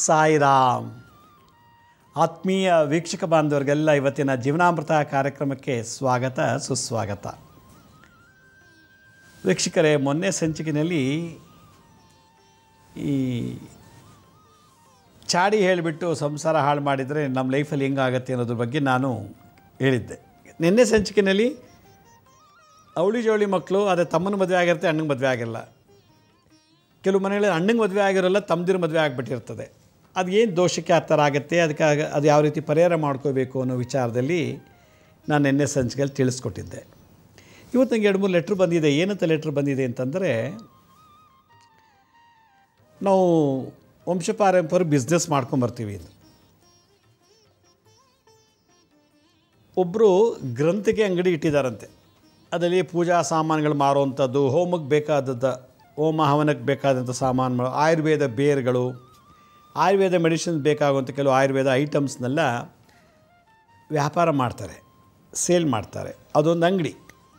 ಸಾಯಿರಾಮ್ ಆತ್ಮೀಯ ವೀಕ್ಷಕ ಬಾಂಧವರಿಗೆಲ್ಲ ಇವತ್ತಿನ ಜೀವನಾಮೃತ ಕಾರ್ಯಕ್ರಮಕ್ಕೆ ಸ್ವಾಗತ ಸುಸ್ವಾಗತ ವೀಕ್ಷಕರೇ ಮೊನ್ನೆ ಸಂಚಿಕೆಯಲ್ಲಿ ಈ ಚಾಡಿ ಹೇಳಿಬಿಟ್ಟು ಸಂಸಾರ ಹಾಳು ಮಾಡಿದರೆ ನಮ್ಮ ಲೈಫಲ್ಲಿ ಹೆಂಗಾಗತ್ತೆ ಅನ್ನೋದ್ರ ಬಗ್ಗೆ ನಾನು ಹೇಳಿದ್ದೆ ನಿನ್ನೆ ಸಂಚಿಕೆಯಲ್ಲಿ ಅವಳಿ ಜವಳಿ ಮಕ್ಕಳು ಅದೇ ತಮ್ಮನ ಮದುವೆ ಆಗಿರುತ್ತೆ ಅಣ್ಣಂಗೆ ಮದುವೆ ಆಗಿರಲ್ಲ ಕೆಲವು ಮನೆಗಳಲ್ಲಿ ಅಣ್ಣಂಗೆ ಮದುವೆ ಆಗಿರೋಲ್ಲ ತಮ್ಮದಿರ ಮದುವೆ ಆಗಿಬಿಟ್ಟಿರ್ತದೆ ಅದು ಏನು ದೋಷಕ್ಕೆ ಆ ಥರ ಆಗುತ್ತೆ ಅದಕ್ಕೆ ಆಗ- ಅದು ಯಾವ ರೀತಿ ಪರಿಹಾರ ಮಾಡ್ಕೋಬೇಕು ಅನ್ನೋ ವಿಚಾರದಲ್ಲಿ ನಾನು ನಿನ್ನೆ ಸಂಚಿಕೆಯಲ್ಲಿ ತಿಳಿಸ್ಕೊಟ್ಟಿದ್ದೆ ಇವತ್ತು ನನಗೆ ಎರಡು ಮೂರು ಲೆಟ್ರ್ ಬಂದಿದೆ ಏನಂತ ಲೆಟ್ರ್ ಬಂದಿದೆ ಅಂತಂದರೆ ನಾವು ವಂಶಪಾರಂಪರ ಬಿಸ್ನೆಸ್ ಮಾಡ್ಕೊಂಬರ್ತೀವಿ ಇದು ಒಬ್ಬರು ಗ್ರಂಥಿಗೆ ಅಂಗಡಿ ಇಟ್ಟಿದ್ದಾರಂತೆ ಅದರಲ್ಲಿ ಪೂಜಾ ಸಾಮಾನುಗಳು ಮಾರುವಂಥದ್ದು ಹೋಮಕ್ಕೆ ಬೇಕಾದದ್ದು ಹೋಮ ಹವನಕ್ಕೆ ಬೇಕಾದಂಥ ಸಾಮಾನುಗಳು ಆಯುರ್ವೇದ ಬೇರ್ಗಳು ಆಯುರ್ವೇದ ಮೆಡಿಸಿನ್ಸ್ ಬೇಕಾಗುವಂಥ ಕೆಲವು ಆಯುರ್ವೇದ ಐಟಮ್ಸ್ನೆಲ್ಲ ವ್ಯಾಪಾರ ಮಾಡ್ತಾರೆ ಸೇಲ್ ಮಾಡ್ತಾರೆ ಅದೊಂದು ಅಂಗಡಿ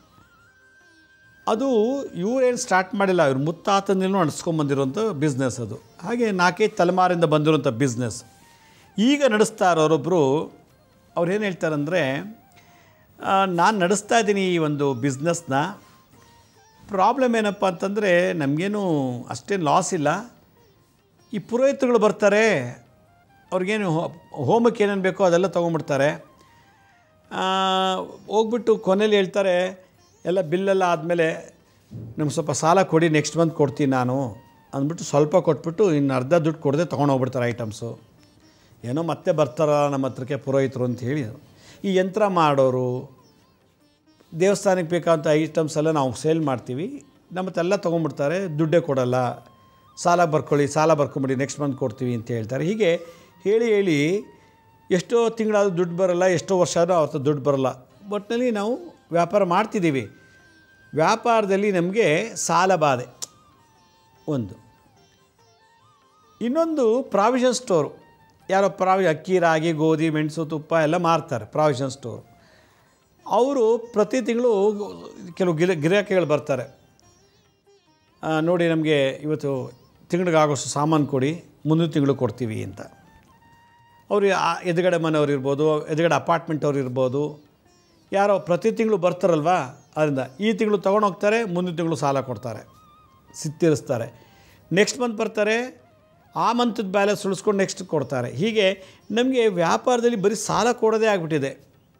ಅದು ಇವರೇನು ಸ್ಟಾರ್ಟ್ ಮಾಡಿಲ್ಲ ಇವ್ರು ಮುತ್ತಾತನಿಂದಲೂ ನಡೆಸ್ಕೊಂಬಂದಿರೋಂಥ ಬಿಸ್ನೆಸ್ ಅದು ಹಾಗೆ ನಾಲ್ಕೈದು ತಲೆಮಾರಿಂದ ಬಂದಿರೋಂಥ ಬಿಸ್ನೆಸ್ ಈಗ ನಡೆಸ್ತಾ ಇರೋರೊಬ್ಬರು ಅವ್ರು ಏನು ಹೇಳ್ತಾರಂದರೆ ನಾನು ನಡೆಸ್ತಾ ಇದ್ದೀನಿ ಈ ಒಂದು ಬಿಸ್ನೆಸ್ನ ಪ್ರಾಬ್ಲಮ್ ಏನಪ್ಪ ಅಂತಂದರೆ ನಮಗೇನು ಅಷ್ಟೇನು ಲಾಸ್ ಇಲ್ಲ ಈ ಪುರೋಹಿತರುಗಳು ಬರ್ತಾರೆ ಅವ್ರಿಗೇನು ಹೋ- ಹೋಮಕ್ಕೆ ಏನೇನು ಬೇಕೋ ಅದೆಲ್ಲ ತೊಗೊಂಬಿಡ್ತಾರೆ ಆ, ಹೋಗ್ಬಿಟ್ಟು ಕೊನೆಯಲ್ಲಿ ಹೇಳ್ತಾರೆ ಎಲ್ಲ ಬಿಲ್ಲೆಲ್ಲ ಆದಮೇಲೆ ನಮ್ಗೆ ಸ್ವಲ್ಪ ಸಾಲ ಕೊಡಿ ನೆಕ್ಸ್ಟ್ ಮಂತ್ ಕೊಡ್ತೀನಿ ನಾನು ಅಂದ್ಬಿಟ್ಟು ಸ್ವಲ್ಪ ಕೊಟ್ಬಿಟ್ಟು ಇನ್ನು ಅರ್ಧ ದುಡ್ಡು ಕೊಡದೆ ತೊಗೊಂಡೋಗ್ಬಿಡ್ತಾರೆ ಐಟಮ್ಸು ಏನೋ ಮತ್ತೆ ಬರ್ತಾರ ನಮ್ಮ ಹತ್ರಕ್ಕೆ ಪುರೋಹಿತರು ಅಂತ ಹೇಳಿ ಈ ಯಂತ್ರ ಮಾಡೋರು ದೇವಸ್ಥಾನಕ್ಕೆ ಬೇಕಾದಂಥ ಐಟಮ್ಸ್ ಎಲ್ಲ ನಾವು ಸೇಲ್ ಮಾಡ್ತೀವಿ ನಮ್ಮತ್ತೆಲ್ಲ ತೊಗೊಂಬಿಡ್ತಾರೆ ದುಡ್ಡೇ ಕೊಡಲ್ಲ ಸಾಲ ಬರ್ಕೊಳ್ಳಿ ಸಾಲ ಬರ್ಕೊಂಬಿಡಿ ನೆಕ್ಸ್ಟ್ ಮಂತ್ ಕೊಡ್ತೀವಿ ಅಂತ ಹೇಳ್ತಾರೆ ಹೀಗೆ ಹೇಳಿ ಹೇಳಿ ಎಷ್ಟೋ ತಿಂಗಳಾದ್ರೂ ದುಡ್ಡು ಬರಲ್ಲ ಎಷ್ಟೋ ವರ್ಷ ಆದರೂ ಅವತ್ತು ದುಡ್ಡು ಬರಲ್ಲ ಒಟ್ಟಿನಲ್ಲಿ ನಾವು ವ್ಯಾಪಾರ ಮಾಡ್ತಿದ್ದೀವಿ ವ್ಯಾಪಾರದಲ್ಲಿ ನಮಗೆ ಸಾಲ ಬಾಧೆ ಒಂದು ಇನ್ನೊಂದು ಪ್ರಾವಿಷನ್ ಸ್ಟೋರು ಯಾರೋ ಪ್ರಾವಿ ಅಕ್ಕಿ ರಾಗಿ ಗೋಧಿ ಮೆಣಸು ತುಪ್ಪ ಎಲ್ಲ ಮಾರ್ತಾರೆ ಪ್ರಾವಿಷನ್ ಸ್ಟೋರು ಅವರು ಪ್ರತಿ ತಿಂಗಳು ಕೆಲವು ಗಿರ ಗಿರಾಕಿಗಳು ಬರ್ತಾರೆ ಆ, ನೋಡಿ ನಮಗೆ ಇವತ್ತು ತಿಂಗಳಿಗೆ ಆಗೋಷ್ಟು ಸಾಮಾನು ಕೊಡಿ ಮುಂದಿನ ತಿಂಗಳು ಕೊಡ್ತೀವಿ ಅಂತ ಅವರು ಆ- ಎದುರುಗಡೆ ಮನೆಯವ್ರು ಇರ್ಬೋದು ಎದುರುಗಡೆ ಅಪಾರ್ಟ್ಮೆಂಟ್ ಅವ್ರು ಇರ್ಬೋದು ಯಾರೋ ಪ್ರತಿ ತಿಂಗಳು ಬರ್ತಾರಲ್ವಾ ಅದರಿಂದ ಈ ತಿಂಗಳು ತೊಗೊಂಡೋಗ್ತಾರೆ ಮುಂದಿನ ತಿಂಗಳು ಸಾಲ ಕೊಡ್ತಾರೆ ಸಿತ್ತಿರಿಸ್ತಾರೆ ನೆಕ್ಸ್ಟ್ ಮಂತ್ ಬರ್ತಾರೆ ಆ ಮಂತದ ಬ್ಯಾಲೆನ್ಸ್ ಉಳಿಸ್ಕೊಂಡು ನೆಕ್ಸ್ಟ್ ಕೊಡ್ತಾರೆ ಹೀಗೆ ನಮಗೆ ವ್ಯಾಪಾರದಲ್ಲಿ ಬರೀ ಸಾಲ ಕೊಡೋದೇ ಆಗಿಬಿಟ್ಟಿದೆ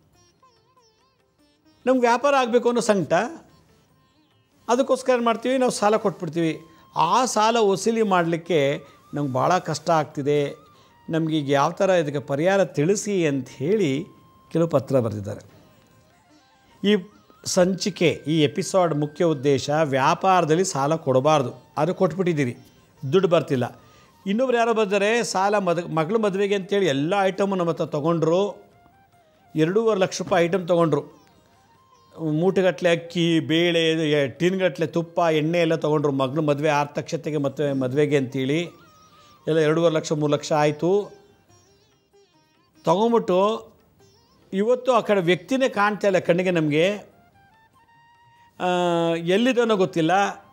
ನಮ್ಗೆ ವ್ಯಾಪಾರ ಆಗಬೇಕು ಅನ್ನೋ ಸಂಕಟ ಅದಕ್ಕೋಸ್ಕರ ಏನು ಮಾಡ್ತೀವಿ ನಾವು ಸಾಲ ಕೊಟ್ಬಿಡ್ತೀವಿ ಆ ಸಾಲ ವಸೂಲಿ ಮಾಡಲಿಕ್ಕೆ ನಮ್ಗೆ ಭಾಳ ಕಷ್ಟ ಆಗ್ತಿದೆ ನಮಗೆ ಈಗ ಯಾವ ಥರ ಇದಕ್ಕೆ ಪರಿಹಾರ ತಿಳಿಸಿ ಅಂತ ಹೇಳಿ ಕೆಲವು ಪತ್ರ ಬರೆದಿದ್ದಾರೆ ಈ ಸಂಚಿಕೆ ಈ ಎಪಿಸೋಡ್ ಮುಖ್ಯ ಉದ್ದೇಶ ವ್ಯಾಪಾರದಲ್ಲಿ ಸಾಲ ಕೊಡಬಾರ್ದು ಅದು ಕೊಟ್ಬಿಟ್ಟಿದ್ದೀರಿ ದುಡ್ಡು ಬರ್ತಿಲ್ಲ ಇನ್ನೊಬ್ರು ಯಾರೋ ಬಂದರೆ ಸಾಲ ಮದ್ ಮಗಳ ಮದುವೆಗೆ ಅಂತೇಳಿ ಎಲ್ಲ ಐಟಮು ನಮ್ಮ ಹತ್ರ ತೊಗೊಂಡ್ರು ಎರಡೂವರೆ ಲಕ್ಷ ರೂಪಾಯಿ ಐಟಮ್ ತೊಗೊಂಡ್ರು ಮೂಟೆಗಟ್ಟಲೆ ಅಕ್ಕಿ ಬೇಳೆ ಎ- ಟಿನ್ಗಟ್ಟಲೆ ತುಪ್ಪ ಎಣ್ಣೆ ಎಲ್ಲ ತೊಗೊಂಡ್ರು ಮಗಳ ಮದುವೆ ಆರ್ತಕ್ಷತೆಗೆ ಮತ್ತು ಮದುವೆಗೆ ಅಂತೇಳಿ ಎಲ್ಲ ಎರಡೂವರೆ ಲಕ್ಷ ಮೂರು ಲಕ್ಷ ಆಯಿತು ತೊಗೊಂಬಿಟ್ಟು ಇವತ್ತು ಆ ಕಡೆ ವ್ಯಕ್ತಿನೇ ಕಾಣ್ತಾ ಇಲ್ಲ ಕಣ್ಣಿಗೆ ನಮಗೆ ಎಲ್ಲಿದನೋ ಗೊತ್ತಿಲ್ಲ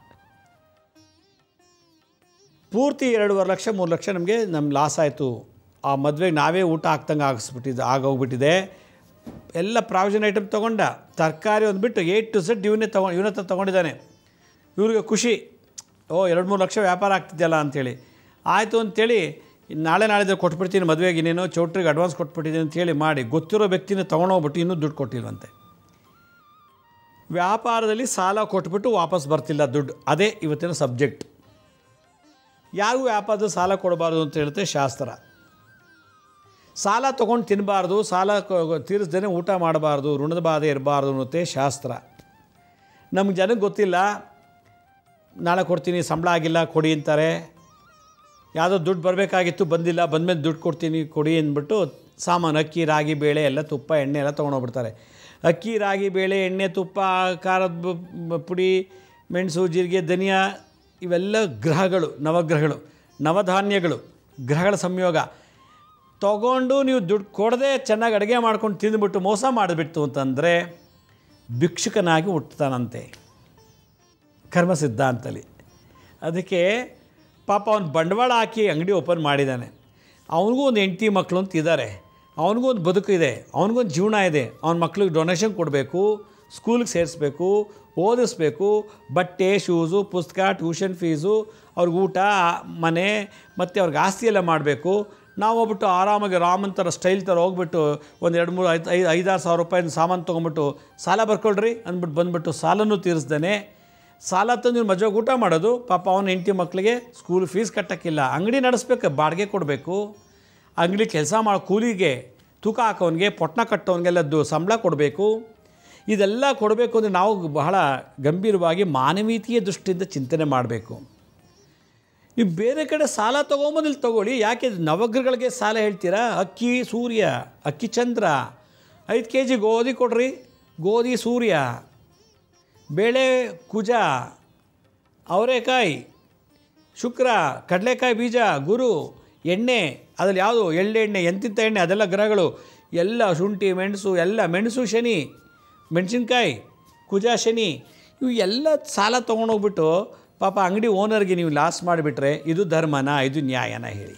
ಪೂರ್ತಿ ಎರಡೂವರೆ ಲಕ್ಷ ಮೂರು ಲಕ್ಷ ನಮಗೆ ನಮ್ಮ ಲಾಸ್ ಆಯಿತು ಆ ಮದುವೆಗೆ ನಾವೇ ಊಟ ಹಾಕ್ದಂಗೆ ಆಗಿಸ್ಬಿಟ್ಟಿದ್ದು ಆಗೋಗ್ಬಿಟ್ಟಿದೆ ಎಲ್ಲ ಪ್ರಾವಿಷನ್ ಐಟಮ್ ತೊಗೊಂಡ ತರಕಾರಿ ಒಂದು ಬಿಟ್ಟು ಏಟ್ ಟು ಸೆಟ್ ಇವನೇ ತೊಗೊಂಡು ಇವನ ಹತ್ರ ತೊಗೊಂಡಿದ್ದಾನೆ ಇವ್ರಿಗೆ ಖುಷಿ ಓ ಎರಡು ಮೂರು ಲಕ್ಷ ವ್ಯಾಪಾರ ಆಗ್ತಿದೆಯಲ್ಲ ಅಂಥೇಳಿ ಆಯಿತು ಅಂತೇಳಿ ಇನ್ನು ನಾಳೆ ನಾಳೆ ಕೊಟ್ಬಿಡ್ತೀನಿ ಮದುವೆಗೆ ಇನ್ನೇನೋ ಚೌಟ್ರಿಗೆ ಅಡ್ವಾನ್ಸ್ ಕೊಟ್ಬಿಟ್ಟಿದ್ದೀನಿ ಅಂತೇಳಿ ಮಾಡಿ ಗೊತ್ತಿರೋ ವ್ಯಕ್ತಿನ ತೊಗೊಂಡೋಗ್ಬಿಟ್ಟು ಇನ್ನೂ ದುಡ್ಡು ಕೊಟ್ಟಿಲ್ವಂತೆ ವ್ಯಾಪಾರದಲ್ಲಿ ಸಾಲ ಕೊಟ್ಬಿಟ್ಟು ವಾಪಸ್ ಬರ್ತಿಲ್ಲ ದುಡ್ಡು ಅದೇ ಇವತ್ತಿನ ಸಬ್ಜೆಕ್ಟ್ ಯಾರಿಗೂ ವ್ಯಾಪಾರದ ಸಾಲ ಕೊಡಬಾರ್ದು ಅಂತ ಹೇಳುತ್ತೆ ಶಾಸ್ತ್ರ ಸಾಲ ತೊಗೊಂಡು ತಿನ್ನಬಾರ್ದು ಸಾಲ ತೀರಿಸ್ದೇ ಊಟ ಮಾಡಬಾರ್ದು ಋಣದ ಬಾಧೆ ಇರಬಾರ್ದು ಅನ್ನುತ್ತೆ ಶಾಸ್ತ್ರ ನಮ್ಗೆ ಜನಕ್ಕೆ ಗೊತ್ತಿಲ್ಲ ನಾಳೆ ಕೊಡ್ತೀನಿ ಸಂಬಳ ಆಗಿಲ್ಲ ಕೊಡಿ ಅಂತಾರೆ ಯಾವುದೋ ದುಡ್ಡು ಬರಬೇಕಾಗಿತ್ತು ಬಂದಿಲ್ಲ ಬಂದಮೇಲೆ ದುಡ್ಡು ಕೊಡ್ತೀನಿ ಕೊಡಿ ಅಂದ್ಬಿಟ್ಟು ಸಾಮಾನು ಅಕ್ಕಿ ರಾಗಿ ಬೇಳೆ ಎಲ್ಲ ತುಪ್ಪ ಎಣ್ಣೆ ಎಲ್ಲ ತೊಗೊಂಡೋಗ್ಬಿಡ್ತಾರೆ ಅಕ್ಕಿ ರಾಗಿ ಬೇಳೆ ಎಣ್ಣೆ ತುಪ್ಪ ಖಾರದ ಬ- ಬ- ಪುಡಿ ಮೆಣಸು ಜೀರಿಗೆ ಧನಿಯಾ ಇವೆಲ್ಲ ಗ್ರಹಗಳು ನವಗ್ರಹಗಳು ನವಧಾನ್ಯಗಳು ಗ್ರಹಗಳ ಸಂಯೋಗ ತಗೊಂಡು ನೀವು ದುಡ್ಡು ಕೊಡದೆ ಚೆನ್ನಾಗಿ ಅಡುಗೆ ಮಾಡ್ಕೊಂಡು ತಿಂದುಬಿಟ್ಟು ಮೋಸ ಮಾಡಿಬಿಟ್ಟು ಅಂತಂದರೆ ಭಿಕ್ಷುಕನಾಗಿ ಹುಟ್ಟುತ್ತಾನಂತೆ ಕರ್ಮ ಸಿದ್ಧಾಂತಲಿ ಅದಕ್ಕೆ ಪಾಪ ಅವನು ಬಂಡವಾಳ ಹಾಕಿ ಅಂಗಡಿ ಓಪನ್ ಮಾಡಿದ್ದಾನೆ ಅವನಿಗೂ ಒಂದು ಹೆಂಡತಿ ಮಕ್ಕಳು ಅಂತ ಇದ್ದಾರೆ ಅವನಿಗೂ ಒಂದು ಬದುಕು ಇದೆ ಅವನಿಗೊಂದು ಜೀವನ ಇದೆ ಅವನ ಮಕ್ಳಿಗೆ ಡೊನೇಷನ್ ಕೊಡಬೇಕು ಸ್ಕೂಲಿಗೆ ಸೇರಿಸ್ಬೇಕು ಓದಿಸ್ಬೇಕು ಬಟ್ಟೆ ಶೂಸು ಪುಸ್ತಕ ಟ್ಯೂಷನ್ ಫೀಸು ಅವ್ರಿಗೆ ಊಟ ಮನೆ ಮತ್ತು ಅವ್ರಿಗೆ ಆಸ್ತಿ ಎಲ್ಲ ಮಾಡಬೇಕು ನಾವು ಹೋಗ್ಬಿಟ್ಟು ಆರಾಮಾಗಿ ರಾಮನ್ ಥರ ಸ್ಟೈಲ್ ಥರ ಹೋಗ್ಬಿಟ್ಟು ಒಂದು ಎರಡು ಮೂರು ಐದು ಐದು ಐದಾರು ಸಾವಿರ ರೂಪಾಯಿನ ಸಾಮಾನು ತೊಗೊಂಬಿಟ್ಟು ಸಾಲ ಬರ್ಕೊಳ್ರಿ ಅಂದ್ಬಿಟ್ಟು ಬಂದುಬಿಟ್ಟು ಸಾಲನೂ ತೀರಿಸ್ದೇನೆ ಸಾಲ ತಂದು ಇವ್ನು ಮಜವಾಗಿ ಊಟ ಮಾಡೋದು ಪಾಪ ಅವನ ಹೆಂಡತಿ ಮಕ್ಕಳಿಗೆ ಸ್ಕೂಲ್ ಫೀಸ್ ಕಟ್ಟೋಕ್ಕಿಲ್ಲ ಅಂಗಡಿ ನಡೆಸ್ಬೇಕು ಬಾಡಿಗೆ ಕೊಡಬೇಕು ಅಂಗಡಿ ಕೆಲಸ ಮಾಡೋ ಕೂಲಿಗೆ ತೂಕ ಹಾಕೋನಿಗೆ ಪೊಟ್ನ ಕಟ್ಟೋನಿಗೆಲ್ಲ ದು ಸಂಬಳ ಕೊಡಬೇಕು ಇದೆಲ್ಲ ಕೊಡಬೇಕು ಅಂದರೆ ನಾವು ಬಹಳ ಗಂಭೀರವಾಗಿ ಮಾನವೀಯತೆಯ ದೃಷ್ಟಿಯಿಂದ ಚಿಂತನೆ ಮಾಡಬೇಕು ನೀವು ಬೇರೆ ಕಡೆ ಸಾಲ ತೊಗೊಂಬಂದು ಇಲ್ಲಿ ತೊಗೊಳ್ಳಿ ಯಾಕೆ ನವಗ್ರಗಳಿಗೆ ಸಾಲ ಹೇಳ್ತೀರಾ ಅಕ್ಕಿ ಸೂರ್ಯ ಅಕ್ಕಿ ಚಂದ್ರ ಐದು ಕೆ ಜಿ ಗೋಧಿ ಕೊಡ್ರಿ ಗೋಧಿ ಸೂರ್ಯ ಬೇಳೆ ಕುಜ ಅವರೆಕಾಯಿ ಶುಕ್ರ ಕಡಲೆಕಾಯಿ ಬೀಜ ಗುರು ಎಣ್ಣೆ ಅದ್ರಲ್ಲಿ ಯಾವುದು ಎಳ್ಳೆಣ್ಣೆ ಎಂತಿಂಥ ಎಣ್ಣೆ ಅದೆಲ್ಲ ಗ್ರಹಗಳು ಎಲ್ಲ ಶುಂಠಿ ಮೆಣಸು ಎಲ್ಲ ಮೆಣಸು ಶನಿ ಮೆಣಸಿನ್ಕಾಯಿ ಕುಜ ಶನಿ ಇವು ಎಲ್ಲ ಸಾಲ ತೊಗೊಂಡೋಗ್ಬಿಟ್ಟು ಪಾಪ ಅಂಗಡಿ ಓನರ್ಗೆ ನೀವು ಲಾಸ್ ಮಾಡಿಬಿಟ್ರೆ ಇದು ಧರ್ಮನ ಇದು ನ್ಯಾಯನ ಹೇಳಿ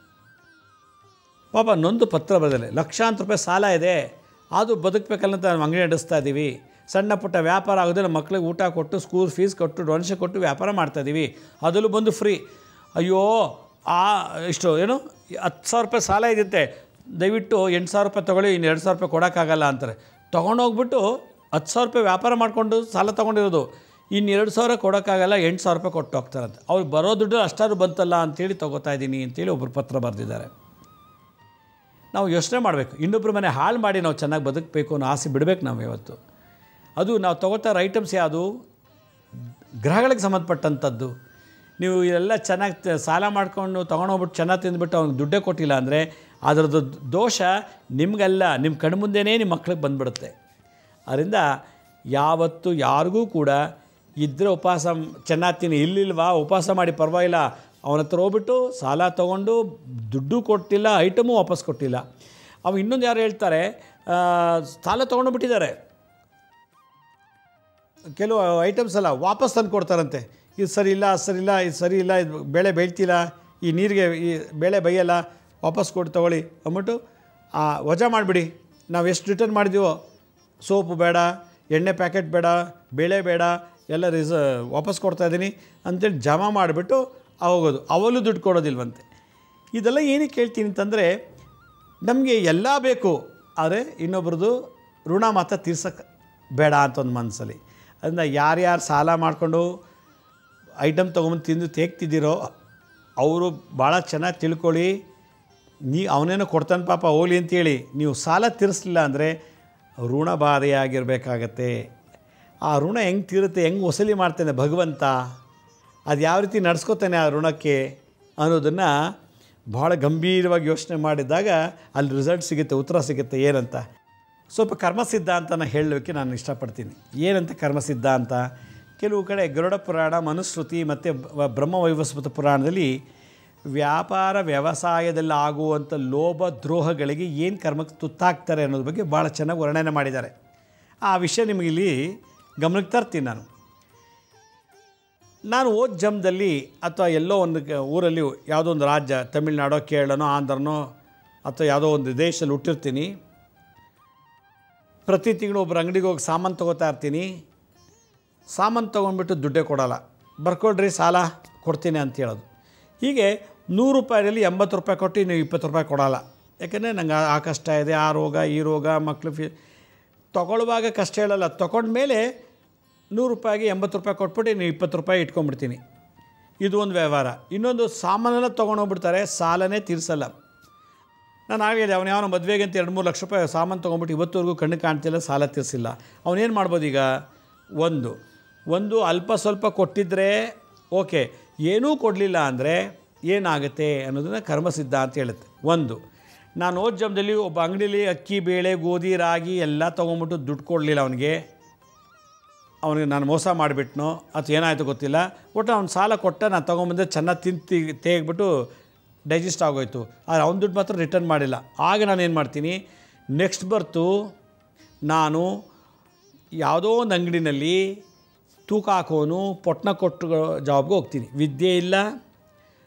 ಪಾಪ ನೊಂದು ಪತ್ರ ಬರೆದಿಲ್ಲ ಲಕ್ಷಾಂತರ ರೂಪಾಯಿ ಸಾಲ ಇದೆ ಅದು ಬದುಕಬೇಕಲ್ಲ ನಾವು ಅಂಗಡಿ ನಡೆಸ್ತಾ ಇದ್ದೀವಿ ಸಣ್ಣ ಪುಟ್ಟ ವ್ಯಾಪಾರ ಆಗೋದಿಲ್ಲ ಮಕ್ಳಿಗೆ ಊಟ ಕೊಟ್ಟು ಸ್ಕೂಲ್ ಫೀಸ್ ಕೊಟ್ಟು ಡೊನೇಷನ್ ಕೊಟ್ಟು ವ್ಯಾಪಾರ ಮಾಡ್ತಾಯಿದ್ದೀವಿ ಅದರಲ್ಲೂ ಬಂದು ಫ್ರೀ ಅಯ್ಯೋ ಆ ಇಷ್ಟು ಏನು ಹತ್ತು ಸಾವಿರ ರೂಪಾಯಿ ಸಾಲ ಇರುತ್ತೆ ದಯವಿಟ್ಟು ಎಂಟು ಸಾವಿರ ರೂಪಾಯಿ ತೊಗೊಳ್ಳಿ ಇನ್ನು ಎರಡು ಸಾವಿರ ರೂಪಾಯಿ ಕೊಡೋಕ್ಕಾಗಲ್ಲ ಅಂತಾರೆ ತೊಗೊಂಡೋಗ್ಬಿಟ್ಟು ಹತ್ತು ಸಾವಿರ ರೂಪಾಯಿ ವ್ಯಾಪಾರ ಮಾಡಿಕೊಂಡು ಸಾಲ ತೊಗೊಂಡಿರೋದು ಇನ್ನು ಎರಡು ಸಾವಿರ ಕೊಡೋಕ್ಕಾಗಲ್ಲ ಎಂಟು ಸಾವಿರ ರೂಪಾಯಿ ಕೊಟ್ಟು ಹೋಗ್ತಾರಂತೆ ಅವ್ರು ಬರೋ ದುಡ್ಡು ಅಷ್ಟಾದ್ರು ಬಂತಲ್ಲ ಅಂತೇಳಿ ತೊಗೋತಾ ಇದ್ದೀನಿ ಅಂತೇಳಿ ಒಬ್ಬರು ಪತ್ರ ಬರೆದಿದ್ದಾರೆ ನಾವು ಯೋಚನೆ ಮಾಡಬೇಕು ಇನ್ನೊಬ್ಬರ ಮನೆ ಹಾಳು ಮಾಡಿ ನಾವು ಚೆನ್ನಾಗಿ ಬದುಕಬೇಕು ಅನ್ನೋ ಆಸೆ ಬಿಡಬೇಕು ನಾವು ಇವತ್ತು ಅದು ನಾವು ತಗೋತಾ ಐಟಮ್ಸ್ ಯಾವುದು ಗ್ರಹಗಳಿಗೆ ಸಂಬಂಧಪಟ್ಟಂಥದ್ದು ನೀವು ಎಲ್ಲ ಚೆನ್ನಾಗಿ ತ- ಸಾಲ ಮಾಡ್ಕೊಂಡು ತೊಗೊಂಡೋಗ್ಬಿಟ್ಟು ಚೆನ್ನಾಗಿ ತಿಂದ್ಬಿಟ್ಟು ಅವ್ನಿಗೆ ದುಡ್ಡೇ ಕೊಟ್ಟಿಲ್ಲ ಅಂದರೆ ಅದರದ್ದು ದೋಷ ನಿಮಗಲ್ಲ ನಿಮ್ಮ ಕಣ್ಮುಂದೆನೇ ನಿಮ್ಮ ಮಕ್ಳಿಗೆ ಬಂದ್ಬಿಡುತ್ತೆ ಅದರಿಂದ ಯಾವತ್ತು ಯಾರಿಗೂ ಕೂಡ ಇದ್ದರೆ ಉಪವಾಸ ಚೆನ್ನಾಗಿ ತಿನ್ನಿ ಇಲ್ಲಿಲ್ವಾ ಉಪವಾಸ ಮಾಡಿ ಪರವಾಗಿಲ್ಲ ಅವನ ಹತ್ರ ಹೋಗ್ಬಿಟ್ಟು ಸಾಲ ತೊಗೊಂಡು ದುಡ್ಡು ಕೊಟ್ಟಿಲ್ಲ ಐಟಮು ವಾಪಸ್ ಕೊಟ್ಟಿಲ್ಲ ಅವ ಇನ್ನೊಂದು ಯಾರು ಹೇಳ್ತಾರೆ ಆ, ಸಾಲ ತೊಗೊಂಡು ಬಿಟ್ಟಿದ್ದಾರೆ ಕೆಲವು ಐಟಮ್ಸ್ ಎಲ್ಲ ವಾಪಸ್ ತಂದು ಕೊಡ್ತಾರಂತೆ ಇದು ಸರಿ ಇಲ್ಲ ಅದು ಸರಿ ಇಲ್ಲ ಇದು ಸರಿ ಇಲ್ಲ ಇದು ಬೆಳೆ ಬೆಳ್ತಿಲ್ಲ ಈ ನೀರಿಗೆ ಈ ಬೆಳೆ ಬೈಯಲ್ಲ ವಾಪಸ್ ಕೊಟ್ಟು ತಗೊಳ್ಳಿ ಅಂದ್ಬಿಟ್ಟು ಆ ವಜಾ ಮಾಡಿಬಿಡಿ ನಾವು ಎಷ್ಟು ರಿಟರ್ನ್ ಮಾಡಿದ್ದೀವೋ ಸೋಪು ಬೇಡ ಎಣ್ಣೆ ಪ್ಯಾಕೆಟ್ ಬೇಡ ಬೇಳೆ ಬೇಡ ಎಲ್ಲ ರಿಸ ವಾಪಸ್ ಕೊಡ್ತಾ ಇದ್ದೀನಿ ಅಂತೇಳಿ ಜಮಾ ಮಾಡಿಬಿಟ್ಟು ಹೋಗೋದು ಅವಲು ದುಡ್ಡು ಕೊಡೋದಿಲ್ವಂತೆ ಇದೆಲ್ಲ ಏನಕ್ಕೆ ಹೇಳ್ತೀನಿ ಅಂತಂದರೆ ನಮಗೆ ಎಲ್ಲ ಬೇಕು ಆದರೆ ಇನ್ನೊಬ್ರದ್ದು ಋಣ ಮಾತ್ರ ತೀರ್ಸಕ್ಕೆ ಬೇಡ ಅಂತ ಒಂದು ಮನಸ್ಸಲ್ಲಿ ಅದರಿಂದ ಯಾರ್ಯಾರು ಸಾಲ ಮಾಡಿಕೊಂಡು ಐಟಮ್ ತೊಗೊಂಬಂದು ತಿಂದು ತೇಗ್ತಿದ್ದೀರೋ ಅವರು ಭಾಳ ಚೆನ್ನಾಗಿ ತಿಳ್ಕೊಳ್ಳಿ ನೀ ಅವನೇನೋ ಕೊಡ್ತಾನೆ ಪಾಪ ಹೋಗ್ಲಿ ಅಂತೇಳಿ ನೀವು ಸಾಲ ತೀರಿಸಲಿಲ್ಲ ಅಂದರೆ ಋಣ ಬಾಧೆಯಾಗಿರಬೇಕಾಗತ್ತೆ ಆ ಋಣ ಹೆಂಗೆ ತೀರುತ್ತೆ ಹೆಂಗೆ ವಸೂಲಿ ಮಾಡ್ತಾನೆ ಭಗವಂತ ಅದು ಯಾವ ರೀತಿ ನಡ್ಸ್ಕೊತಾನೆ ಆ ಋಣಕ್ಕೆ ಅನ್ನೋದನ್ನು ಭಾಳ ಗಂಭೀರವಾಗಿ ಯೋಚನೆ ಮಾಡಿದಾಗ ಅಲ್ಲಿ ರಿಸಲ್ಟ್ ಸಿಗುತ್ತೆ ಉತ್ತರ ಸಿಗುತ್ತೆ ಏನಂತ ಸ್ವಲ್ಪ ಕರ್ಮಸಿದ್ಧ ಅಂತ ನಾನು ಹೇಳಲಿಕ್ಕೆ ನಾನು ಇಷ್ಟಪಡ್ತೀನಿ ಏನಂತ ಕರ್ಮಸಿದ್ಧ ಅಂತ ಕೆಲವು ಕಡೆ ಗರುಡ ಪುರಾಣ ಮನುಸ್ಮೃತಿ ಮತ್ತು ಬ- ಬ್ರಹ್ಮವೈವಸ್ವತ ಪುರಾಣದಲ್ಲಿ ವ್ಯಾಪಾರ ವ್ಯವಸಾಯದಲ್ಲಿ ಆಗುವಂಥ ಲೋಭ ದ್ರೋಹಗಳಿಗೆ ಏನು ಕರ್ಮಕ್ಕೆ ತುತ್ತಾಗ್ತಾರೆ ಅನ್ನೋದ್ರ ಬಗ್ಗೆ ಭಾಳ ಚೆನ್ನಾಗಿ ವರ್ಣನೆ ಮಾಡಿದ್ದಾರೆ ಆ ವಿಷಯ ನಿಮಗೆ ಇಲ್ಲಿ ಗಮನಕ್ಕೆ ತರ್ತೀನಿ ನಾನು ನಾನು ಓದ್ ಜಮ್ದಲ್ಲಿ ಅಥವಾ ಎಲ್ಲೋ ಒಂದು ಕ- ಊರಲ್ಲಿ ಯಾವುದೋ ಒಂದು ರಾಜ್ಯ ತಮಿಳ್ನಾಡೋ ಕೇರಳನೋ ಆಂಧ್ರನೋ ಅಥವಾ ಯಾವುದೋ ಒಂದು ದೇಶದಲ್ಲಿ ಹುಟ್ಟಿರ್ತೀನಿ ಪ್ರತಿ ತಿಂಗಳು ಒಬ್ಬರು ಅಂಗಡಿಗೆ ಹೋಗಿ ಸಾಮಾನು ತೊಗೋತಾ ಇರ್ತೀನಿ ಸಾಮಾನು ತೊಗೊಂಡ್ಬಿಟ್ಟು ದುಡ್ಡೇ ಕೊಡಲ್ಲ ಬರ್ಕೊಡ್ರಿ ಸಾಲ ಕೊಡ್ತೀನಿ ಅಂತ ಹೇಳೋದು ಹೀಗೆ ನೂರು ರೂಪಾಯಿನಲ್ಲಿ ಎಂಬತ್ತು ರೂಪಾಯಿ ಕೊಟ್ಟು ನೀವು ಇಪ್ಪತ್ತು ರೂಪಾಯಿ ಕೊಡಲ್ಲ ಯಾಕೆಂದರೆ ನಂಗೆ ಆ- ಆ ಕಷ್ಟ ಇದೆ ಆ ರೋಗ ಈ ರೋಗ ಮಕ್ಳು ಫೀ ತೊಗೊಳ್ಳುವಾಗ ಕಷ್ಟ ಹೇಳಲ್ಲ ತೊಗೊಂಡ್ಮೇಲೆ ನೂರು ರೂಪಾಯಿಗೆ ಎಂಬತ್ತು ರೂಪಾಯಿ ಕೊಟ್ಬಿಟ್ಟು ನೀವು ಇಪ್ಪತ್ತು ರೂಪಾಯಿ ಇಟ್ಕೊಂಡ್ಬಿಡ್ತೀನಿ ಇದು ಒಂದು ವ್ಯವಹಾರ ಇನ್ನೊಂದು ಸಾಮಾನೆಲ್ಲ ತೊಗೊಂಡೋಗ್ಬಿಡ್ತಾರೆ ಸಾಲನೇ ತೀರಿಸಲ್ಲ ನಾನು ಆಗಲಿದೆ ಅವನು ಯಾವನೋ ಮದುವೆಗೆ ಅಂತ ಎರಡು ಮೂರು ಲಕ್ಷ ರೂಪಾಯಿ ಸಾಮಾನು ತೊಗೊಂಬಿಟ್ಟು ಇವತ್ತುವರೆಗೂ ಕಣ್ಣು ಕಾಣ್ತಿಲ್ಲ ಸಾಲ ತೀರಿಸಿಲ್ಲ ಅವನೇನು ಮಾಡ್ಬೋದು ಈಗ ಒಂದು ಒಂದು ಅಲ್ಪ ಸ್ವಲ್ಪ ಕೊಟ್ಟಿದ್ದರೆ ಓಕೆ ಏನೂ ಕೊಡಲಿಲ್ಲ ಅಂದರೆ ಏನಾಗುತ್ತೆ ಅನ್ನೋದನ್ನು ಕರ್ಮಸಿದ್ಧ ಅಂತ ಹೇಳುತ್ತೆ ಒಂದು ನಾನು ಓದ್ ಜಮ್ದಲ್ಲಿ ಒಬ್ಬ ಅಂಗಡೀಲಿ ಅಕ್ಕಿ ಬೇಳೆ ಗೋಧಿ ರಾಗಿ ಎಲ್ಲ ತೊಗೊಂಬಿಟ್ಟು ದುಡ್ಡು ಕೊಡಲಿಲ್ಲ ಅವನಿಗೆ ಅವನಿಗೆ ನಾನು ಮೋಸ ಮಾಡಿಬಿಟ್ನೋ ಅಥವಾ ಏನಾಯಿತು ಗೊತ್ತಿಲ್ಲ ಒಟ್ಟು ಅವ್ನು ಸಾಲ ಕೊಟ್ಟ ನಾನು ತೊಗೊಂಬಂದೆ ಚೆನ್ನಾಗಿ ತಿಂತಿ ತೇಗ್ಬಿಟ್ಟು ಡೈಜೆಸ್ಟ್ ಆಗೋಯ್ತು ಆದರೆ ಅವ್ನ ದುಡ್ಡು ಮಾತ್ರ ರಿಟರ್ನ್ ಮಾಡಿಲ್ಲ ಆಗ ನಾನು ಏನು ಮಾಡ್ತೀನಿ ನೆಕ್ಸ್ಟ್ ಬರ್ತು ನಾನು ಯಾವುದೋ ಒಂದು ಅಂಗಡಿನಲ್ಲಿ ತೂಕ ಹಾಕೋನು ಪೊಟ್ನ ಕೊಟ್ಟು ಜಾಬ್ಗೆ ಹೋಗ್ತೀನಿ ವಿದ್ಯೆ ಇಲ್ಲ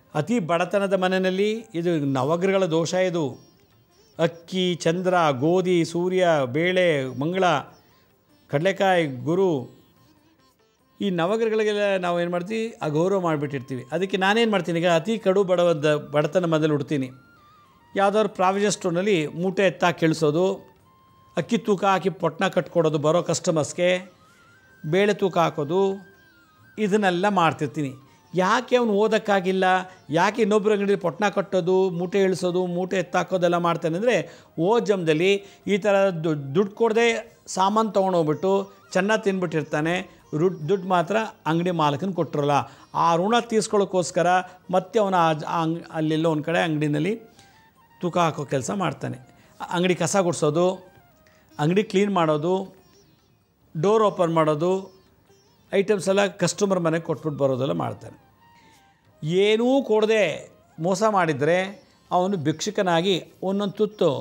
ಅತಿ ಬಡತನದ ಮನೆಯಲ್ಲಿ ಇದು ನವಗ್ರಹಗಳ ದೋಷ ಇದು ಅಕ್ಕಿ ಚಂದ್ರ ಗೋಧಿ ಸೂರ್ಯ ಬೇಳೆ ಮಂಗಳ ಕಡಲೆಕಾಯಿ ಗುರು ಈ ನವಗ್ರಹಗಳಿಗೆಲ್ಲ ನಾವು ಏನು ಮಾಡ್ತೀವಿ ಅಗೌರವ ಮಾಡಿಬಿಟ್ಟಿರ್ತೀವಿ ಅದಕ್ಕೆ ನಾನೇನು ಮಾಡ್ತೀನಿ ಈಗ ಅತಿ ಕಡು ಬಡವದ ಬಡತನ ಮೊದಲು ಉಡ್ತೀನಿ ಯಾವುದಾದ್ರು ಪ್ರಾವಿಷನ್ ಸ್ಟೋರ್ನಲ್ಲಿ ಮೂಟೆ ಎತ್ತಾಕಿ ಇಳಿಸೋದು ಅಕ್ಕಿ ತೂಕ ಹಾಕಿ ಪೊಟ್ನ ಕಟ್ಕೊಡೋದು ಬರೋ ಕಸ್ಟಮರ್ಸ್ಗೆ ಬೇಳೆ ತೂಕ ಹಾಕೋದು ಇದನ್ನೆಲ್ಲ ಮಾಡ್ತಿರ್ತೀನಿ ಯಾಕೆ ಅವನು ಓದೋಕ್ಕಾಗಿಲ್ಲ ಯಾಕೆ ಇನ್ನೊಬ್ಬರ ಅಂಗಡಿ ಪೊಟ್ನ ಕಟ್ಟೋದು ಮೂಟೆ ಇಳಿಸೋದು ಮೂಟೆ ಎತ್ತಾಕೋದೆಲ್ಲ ಮಾಡ್ತಾನೆ ಅಂದರೆ ಓ ಜಮ್ದಲ್ಲಿ ಈ ಥರ ದುಡ್ಡು ಕೊಡದೆ ಸಾಮಾನು ತೊಗೊಂಡೋಗ್ಬಿಟ್ಟು ಚೆನ್ನಾಗಿ ತಿನ್ಬಿಟ್ಟಿರ್ತಾನೆ ರುಡ್ ದುಡ್ಡು ಮಾತ್ರ ಅಂಗಡಿ ಮಾಲಕನ ಕೊಟ್ಟಿರಲ್ಲ ಆ ಋಣ ತೀರ್ಸ್ಕೊಳ್ಳೋಕ್ಕೋಸ್ಕರ ಮತ್ತೆ ಅವನ ಅಲ್ಲೆಲ್ಲೋ ಒಂದು ಕಡೆ ಅಂಗಡಿನಲ್ಲಿ ತೂಕ ಹಾಕೋ ಕೆಲಸ ಮಾಡ್ತಾನೆ ಅಂಗಡಿ ಕಸ ಗುಡಿಸೋದು ಅಂಗಡಿ ಕ್ಲೀನ್ ಮಾಡೋದು ಡೋರ್ ಓಪನ್ ಮಾಡೋದು ಐಟಮ್ಸ್ ಎಲ್ಲ ಕಸ್ಟಮರ್ ಮನೆಗೆ ಕೊಟ್ಬಿಟ್ಟು ಬರೋದೆಲ್ಲ ಮಾಡ್ತಾನೆ ಏನೂ ಕೊಡದೆ ಮೋಸ ಮಾಡಿದರೆ ಅವನು ಭಿಕ್ಷುಕನಾಗಿ ಒಂದೊಂದು ತುತ್ತು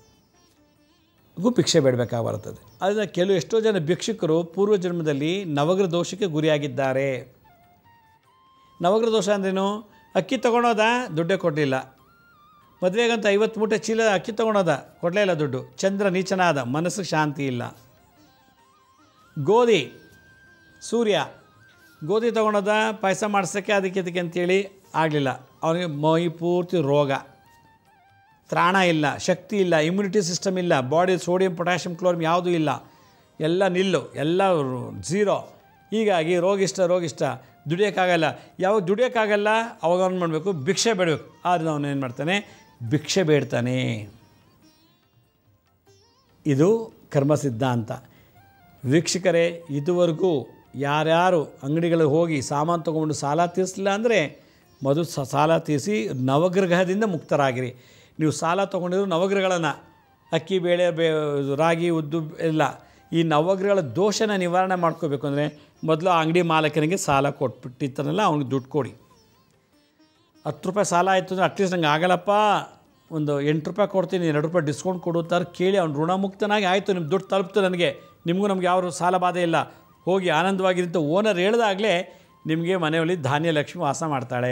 ಗೂ ಭಿಕ್ಷೆ ಬೇಡಬೇಕಾಗಿ ಬರ್ತದೆ ಅದರಿಂದ ಕೆಲವು ಎಷ್ಟೋ ಜನ ಭಿಕ್ಷುಕರು ಪೂರ್ವ ಜನ್ಮದಲ್ಲಿ ನವಗ್ರ ದೋಷಕ್ಕೆ ಗುರಿಯಾಗಿದ್ದಾರೆ ನವಗ್ರ ದೋಷ ಅಂದ್ರೇನು ಅಕ್ಕಿ ತೊಗೊಳೋದ ದುಡ್ಡೇ ಕೊಡಲಿಲ್ಲ ಮದುವೆಗಂತ ಐವತ್ತು ಮೂಟೆ ಚೀಲ ಅಕ್ಕಿ ತೊಗೊಳೋದ ಕೊಡಲೇ ಇಲ್ಲ ದುಡ್ಡು ಚಂದ್ರ ನೀಚನಾದ ಮನಸ್ಸಿಗೆ ಶಾಂತಿ ಇಲ್ಲ ಗೋಧಿ ಸೂರ್ಯ ಗೋಧಿ ತೊಗೊಳೋದ ಪಾಯಸ ಮಾಡಿಸೋಕ್ಕೆ ಅದಕ್ಕೆ ಇದಕ್ಕೆ ಅಂತೇಳಿ ಆಗಲಿಲ್ಲ ಅವನಿಗೆ ಮೈ ಪೂರ್ತಿ ರೋಗ ತ್ರಾಣ ಇಲ್ಲ ಶಕ್ತಿ ಇಲ್ಲ ಇಮ್ಯುನಿಟಿ ಸಿಸ್ಟಮ್ ಇಲ್ಲ ಬಾಡಿ ಸೋಡಿಯಂ ಪೊಟ್ಯಾಷಿಯಂ ಕ್ಲೋರಿಮ್ ಯಾವುದೂ ಇಲ್ಲ ಎಲ್ಲ ನಿಲ್ಲು ಎಲ್ಲ ಝೀರೋ ಹೀಗಾಗಿ ರೋಗಿಷ್ಟ ರೋಗಿಷ್ಟ ದುಡಿಯೋಕ್ಕಾಗಲ್ಲ ಯಾವಾಗ ದುಡಿಯೋಕ್ಕಾಗಲ್ಲ ಅವಾಗ ಅವ್ನು ಮಾಡಬೇಕು ಭಿಕ್ಷೆ ಬೇಡಬೇಕು ಆದರೆ ಅವನು ಏನು ಮಾಡ್ತಾನೆ ಭಿಕ್ಷೆ ಬೇಡ್ತಾನೆ ಇದು ಕರ್ಮ ಸಿದ್ಧಾಂತ ವೀಕ್ಷಕರೇ ಇದುವರೆಗೂ ಯಾರ್ಯಾರು ಅಂಗಡಿಗಳಿಗೆ ಹೋಗಿ ಸಾಮಾನು ತೊಗೊಂಡು ಸಾಲ ತೀರಿಸಲಿಲ್ಲ ಅಂದರೆ ಮೊದಲು ಸ ಸಾಲ ತೀರಿಸಿ ನವಗ್ರಹದಿಂದ ಮುಕ್ತರಾಗಿರಿ ನೀವು ಸಾಲ ತೊಗೊಂಡಿರೋ ನವಗ್ರಹಗಳನ್ನು ಅಕ್ಕಿ ಬೇಳೆ ಬೇ ರಾಗಿ ಉದ್ದು ಎಲ್ಲ ಈ ನವಗ್ರಹಗಳ ದೋಷನ ನಿವಾರಣೆ ಮಾಡ್ಕೋಬೇಕು ಅಂದರೆ ಮೊದಲು ಆ ಅಂಗಡಿ ಮಾಲಕನಿಗೆ ಸಾಲ ಕೊಟ್ಬಿಟ್ಟಿರ್ತಾನಲ್ಲ ಅವ್ನಿಗೆ ದುಡ್ಡು ಕೊಡಿ ಹತ್ತು ರೂಪಾಯಿ ಸಾಲ ಆಯಿತು ಅಂದರೆ ಅಟ್ಲೀಸ್ಟ್ ನಂಗೆ ಆಗಲ್ಲಪ್ಪ ಒಂದು ಎಂಟು ರೂಪಾಯಿ ಕೊಡ್ತೀನಿ ಎರಡು ರೂಪಾಯಿ ಡಿಸ್ಕೌಂಟ್ ಕೊಡು ಅಂತಾರೆ ಕೇಳಿ ಅವ್ನು ಋಣಮುಕ್ತನಾಗಿ ಆಯಿತು ನಿಮ್ಮ ದುಡ್ಡು ತಲುಪ್ತು ನನಗೆ ನಿಮಗೂ ನಮ್ಗೆ ಯಾವ ಸಾಲ ಬಾಧೆ ಇಲ್ಲ ಹೋಗಿ ಆನಂದವಾಗಿರಿ ಅಂತ ಓನರ್ ಹೇಳ್ದಾಗಲೇ ನಿಮಗೆ ಮನೆಯಲ್ಲಿ ಧಾನ್ಯ ಲಕ್ಷ್ಮಿ ವಾಸ ಮಾಡ್ತಾಳೆ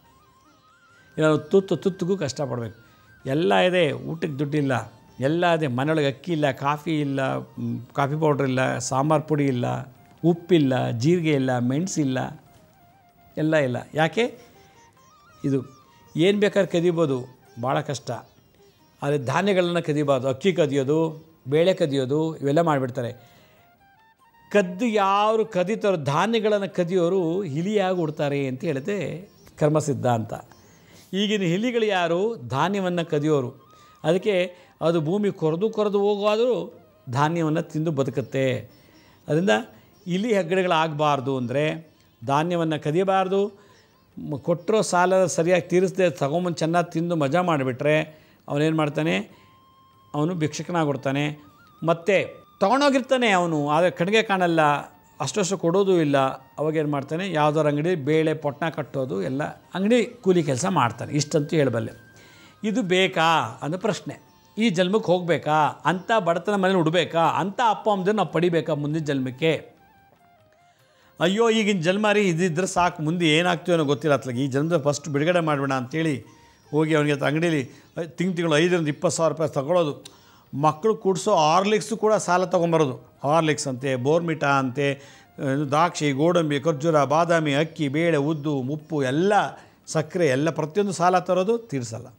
ಇಲ್ಲ ತುತ್ತು ತುತ್ತಿಗೂ ಕಷ್ಟಪಡಬೇಕು ಎಲ್ಲ ಇದೆ ಊಟಕ್ಕೆ ದುಡ್ಡಿಲ್ಲ ಎಲ್ಲ ಇದೆ ಮನೆಯೊಳಗೆ ಅಕ್ಕಿ ಇಲ್ಲ ಕಾಫಿ ಇಲ್ಲ ಮ್, ಕಾಫಿ ಪೌಡ್ರ್ ಇಲ್ಲ ಸಾಂಬಾರು ಪುಡಿ ಇಲ್ಲ ಉಪ್ಪಿಲ್ಲ ಜೀರಿಗೆ ಇಲ್ಲ ಮೆಣಸಿಲ್ಲ ಎಲ್ಲ ಇಲ್ಲ ಯಾಕೆ ಇದು ಏನು ಬೇಕಾದ್ರೆ ಕದಿಬೋದು ಭಾಳ ಕಷ್ಟ ಆದರೆ ಧಾನ್ಯಗಳನ್ನು ಕದಿಬಾರ್ದು ಅಕ್ಕಿ ಕದಿಯೋದು ಬೇಳೆ ಕದಿಯೋದು ಇವೆಲ್ಲ ಮಾಡಿಬಿಡ್ತಾರೆ ಕದ್ದು ಯಾರು ಕದೀತಾರೋ ಧಾನ್ಯಗಳನ್ನು ಕದಿಯೋರು ಹಿಲಿಯಾಗಿ ಉಡ್ತಾರೆ ಅಂತ ಹೇಳುತ್ತೆ ಕರ್ಮ ಸಿದ್ಧಾಂತ ಈಗಿನ ಹಿಲಿಗಳು ಯಾರು ಧಾನ್ಯವನ್ನು ಕದಿಯೋರು ಅದಕ್ಕೆ ಅದು ಭೂಮಿ ಕೊರೆದು ಕೊರೆದು ಹೋಗಾದರೂ ಧಾನ್ಯವನ್ನು ತಿಂದು ಬದುಕುತ್ತೆ ಅದರಿಂದ ಇಲಿ ಹೆಗ್ಗಡೆಗಳಾಗಬಾರ್ದು ಅಂದರೆ ಧಾನ್ಯವನ್ನು ಕದಿಯಬಾರ್ದು ಮ- ಕೊಟ್ಟಿರೋ ಸಾಲ ಸರಿಯಾಗಿ ತೀರಿಸದೆ ತಗೊಂಬಂದು ಚೆನ್ನಾಗಿ ತಿಂದು ಮಜಾ ಮಾಡಿಬಿಟ್ರೆ ಅವನೇನು ಮಾಡ್ತಾನೆ ಅವನು ಭಿಕ್ಷಕನಾಗ್ಬಿಡ್ತಾನೆ ಮತ್ತು ತೊಗೊಂಡೋಗಿರ್ತಾನೆ ಅವನು ಆದರೆ ಕಣ್ಗೆ ಕಾಣಲ್ಲ ಅಷ್ಟಷ್ಟು ಕೊಡೋದು ಇಲ್ಲ ಅವಾಗೇನು ಮಾಡ್ತಾನೆ ಯಾವುದಾದ್ರು ಅಂಗಡಿ ಬೇಳೆ ಪೊಟ್ನ ಕಟ್ಟೋದು ಎಲ್ಲ ಅಂಗಡಿ ಕೂಲಿ ಕೆಲಸ ಮಾಡ್ತಾನೆ ಇಷ್ಟಂತೂ ಹೇಳಬಲ್ಲೆ ಇದು ಬೇಕಾ ಅನ್ನೋ ಪ್ರಶ್ನೆ ಈ ಜನ್ಮಕ್ಕೆ ಹೋಗಬೇಕಾ ಅಂಥ ಬಡತನ ಮನೇಲಿ ಉಡಬೇಕಾ ಅಂಥ ಅಪ್ಪ ಅಮ್ಮದನ್ನು ನಾವು ಪಡಿಬೇಕಾ ಮುಂದಿನ ಜನ್ಮಕ್ಕೆ ಅಯ್ಯೋ ಈಗಿನ ಜನ್ಮ ರೀ ಇದಿದ್ರೆ ಸಾಕು ಮುಂದೆ ಏನಾಗ್ತೀವೋ ಅನ್ನೋ ಗೊತ್ತಿಲ್ಲ ಅತ್ಲಾಗ ಈ ಜನ್ಮದ ಫಸ್ಟ್ ಬಿಡುಗಡೆ ಮಾಡಬೇಡ ಅಂತೇಳಿ ಹೋಗಿ ಅವನಿಗೆ ಅಂಗಡೀಲಿ ತಿಂಗ್ ತಿಂಗಳು ಐದರಿಂದ ಇಪ್ಪತ್ತು ಸಾವಿರ ರೂಪಾಯಿ ತಗೊಳ್ಳೋದು ಮಕ್ಕಳು ಕುಡಿಸೋ ಆರ್ಲಿಕ್ಸು ಕೂಡ ಸಾಲ ತೊಗೊಂಬರೋದು ಆರ್ಲಿಕ್ಸ್ ಅಂತೆ ಬೋರ್ಮಿಟಾ ಅಂತೆ ಏನು ದ್ರಾಕ್ಷಿ ಗೋಡಂಬಿ ಖರ್ಜೂರ ಬಾದಾಮಿ ಅಕ್ಕಿ ಬೇಳೆ ಉದ್ದು ಉಪ್ಪು ಎಲ್ಲ ಸಕ್ಕರೆ ಎಲ್ಲ ಪ್ರತಿಯೊಂದು ಸಾಲ ತರೋದು ತೀರಿಸಲ್ಲ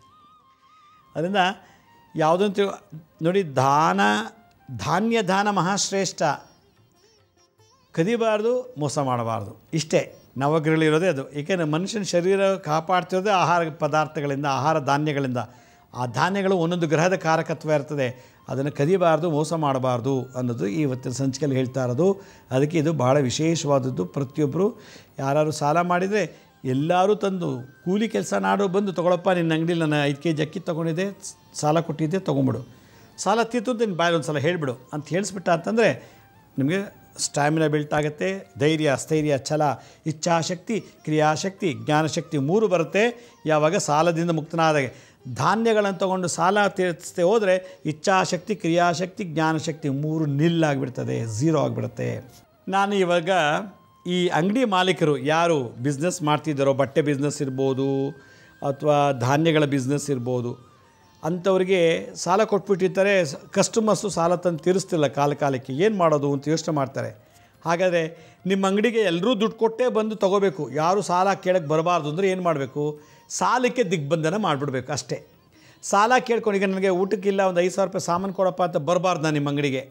ಅದರಿಂದ ಯಾವುದಂತ ನೋಡಿ ದಾನ ಧಾನ್ಯ ದಾನ ಮಹಾಶ್ರೇಷ್ಠ ಕದಿಬಾರ್ದು ಮೋಸ ಮಾಡಬಾರ್ದು ಇಷ್ಟೇ ನವಗ್ರಹಗಳಿರೋದೇ ಅದು ಏಕೆಂದರೆ ಮನುಷ್ಯನ ಶರೀರ ಕಾಪಾಡ್ತಿರೋದೇ ಆಹಾರ ಪದಾರ್ಥಗಳಿಂದ ಆಹಾರ ಧಾನ್ಯಗಳಿಂದ ಆ ಧಾನ್ಯಗಳು ಒಂದೊಂದು ಗ್ರಹದ ಕಾರಕತ್ವ ಇರ್ತದೆ ಅದನ್ನು ಕದಿಬಾರ್ದು ಮೋಸ ಮಾಡಬಾರ್ದು ಅನ್ನೋದು ಇವತ್ತಿನ ಸಂಚಿಕೆಯಲ್ಲಿ ಹೇಳ್ತಾ ಇರೋದು ಅದಕ್ಕೆ ಇದು ಭಾಳ ವಿಶೇಷವಾದದ್ದು ಪ್ರತಿಯೊಬ್ಬರು ಯಾರು ಸಾಲ ಮಾಡಿದರೆ ಎಲ್ಲರೂ ತಂದು ಕೂಲಿ ಕೆಲಸ ನಾಡು ಬಂದು ತೊಗೊಳಪ್ಪ ನಿನ್ನ ಅಂಗಡಿಲಿ ನಾನು ಐದು ಕೆ ಜಿ ಅಕ್ಕಿ ತೊಗೊಂಡಿದ್ದೆ ಸಾಲ ಕೊಟ್ಟಿದ್ದೆ ತೊಗೊಂಬಿಡು ಸಾಲ ತೀರ್ತು ನಿನ್ನ ಬಾಯಲ್ಲಿ ಒಂದು ಸಲ ಹೇಳಿಬಿಡು ಅಂತ ಹೇಳಿಸ್ಬಿಟ್ಟ ಅಂತಂದರೆ ನಿಮಗೆ ಸ್ಟ್ಯಾಮಿನಾ ಬಿಲ್ಟ್ ಆಗುತ್ತೆ ಧೈರ್ಯ ಸ್ಥೈರ್ಯ ಛಲ ಇಚ್ಛಾಶಕ್ತಿ ಕ್ರಿಯಾಶಕ್ತಿ ಜ್ಞಾನಶಕ್ತಿ ಮೂರು ಬರುತ್ತೆ ಯಾವಾಗ ಸಾಲದಿಂದ ಮುಕ್ತನಾದಾಗ ಧಾನ್ಯಗಳನ್ನು ತಗೊಂಡು ಸಾಲ ತೀರಿಸ್ತೆ ಹೋದರೆ ಇಚ್ಛಾಶಕ್ತಿ ಕ್ರಿಯಾಶಕ್ತಿ ಜ್ಞಾನಶಕ್ತಿ ಮೂರು ನಿಲ್ಲಾಗಿಬಿಡ್ತದೆ ಝೀರೋ ಆಗಿಬಿಡುತ್ತೆ ನಾನು ಇವಾಗ ಈ ಅಂಗಡಿ ಮಾಲೀಕರು ಯಾರು ಬಿಸ್ನೆಸ್ ಮಾಡ್ತಿದ್ದಾರೋ ಬಟ್ಟೆ ಬಿಸ್ನೆಸ್ ಇರ್ಬೋದು ಅಥವಾ ಧಾನ್ಯಗಳ ಬಿಸ್ನೆಸ್ ಇರ್ಬೋದು ಅಂಥವ್ರಿಗೆ ಸಾಲ ಕೊಟ್ಬಿಟ್ಟಿರ್ತಾರೆ ಕಸ್ಟಮರ್ಸು ಸಾಲ ತಂದು ತೀರಿಸ್ತಿಲ್ಲ ಕಾಲ ಕಾಲಕ್ಕೆ ಏನು ಮಾಡೋದು ಅಂತ ಯೋಚನೆ ಮಾಡ್ತಾರೆ ಹಾಗಾದರೆ ನಿಮ್ಮ ಅಂಗಡಿಗೆ ಎಲ್ಲರೂ ದುಡ್ಡು ಕೊಟ್ಟೇ ಬಂದು ತೊಗೋಬೇಕು ಯಾರು ಸಾಲ ಕೇಳಕ್ಕೆ ಬರಬಾರ್ದು ಅಂದರೆ ಏನು ಮಾಡಬೇಕು ಸಾಲಕ್ಕೆ ದಿಗ್ಬಂಧನ ಮಾಡಿಬಿಡ್ಬೇಕು ಅಷ್ಟೇ ಸಾಲ ಕೇಳ್ಕೊಂಡು ಈಗ ನನಗೆ ಊಟಕ್ಕಿಲ್ಲ ಒಂದು ಐದು ಸಾವಿರ ರೂಪಾಯಿ ಸಾಮಾನು ಕೊಡಪ್ಪ ಅಂತ ಬರಬಾರ್ದು ನಾನು ನಿಮ್ಮ ಅಂಗಡಿಗೆ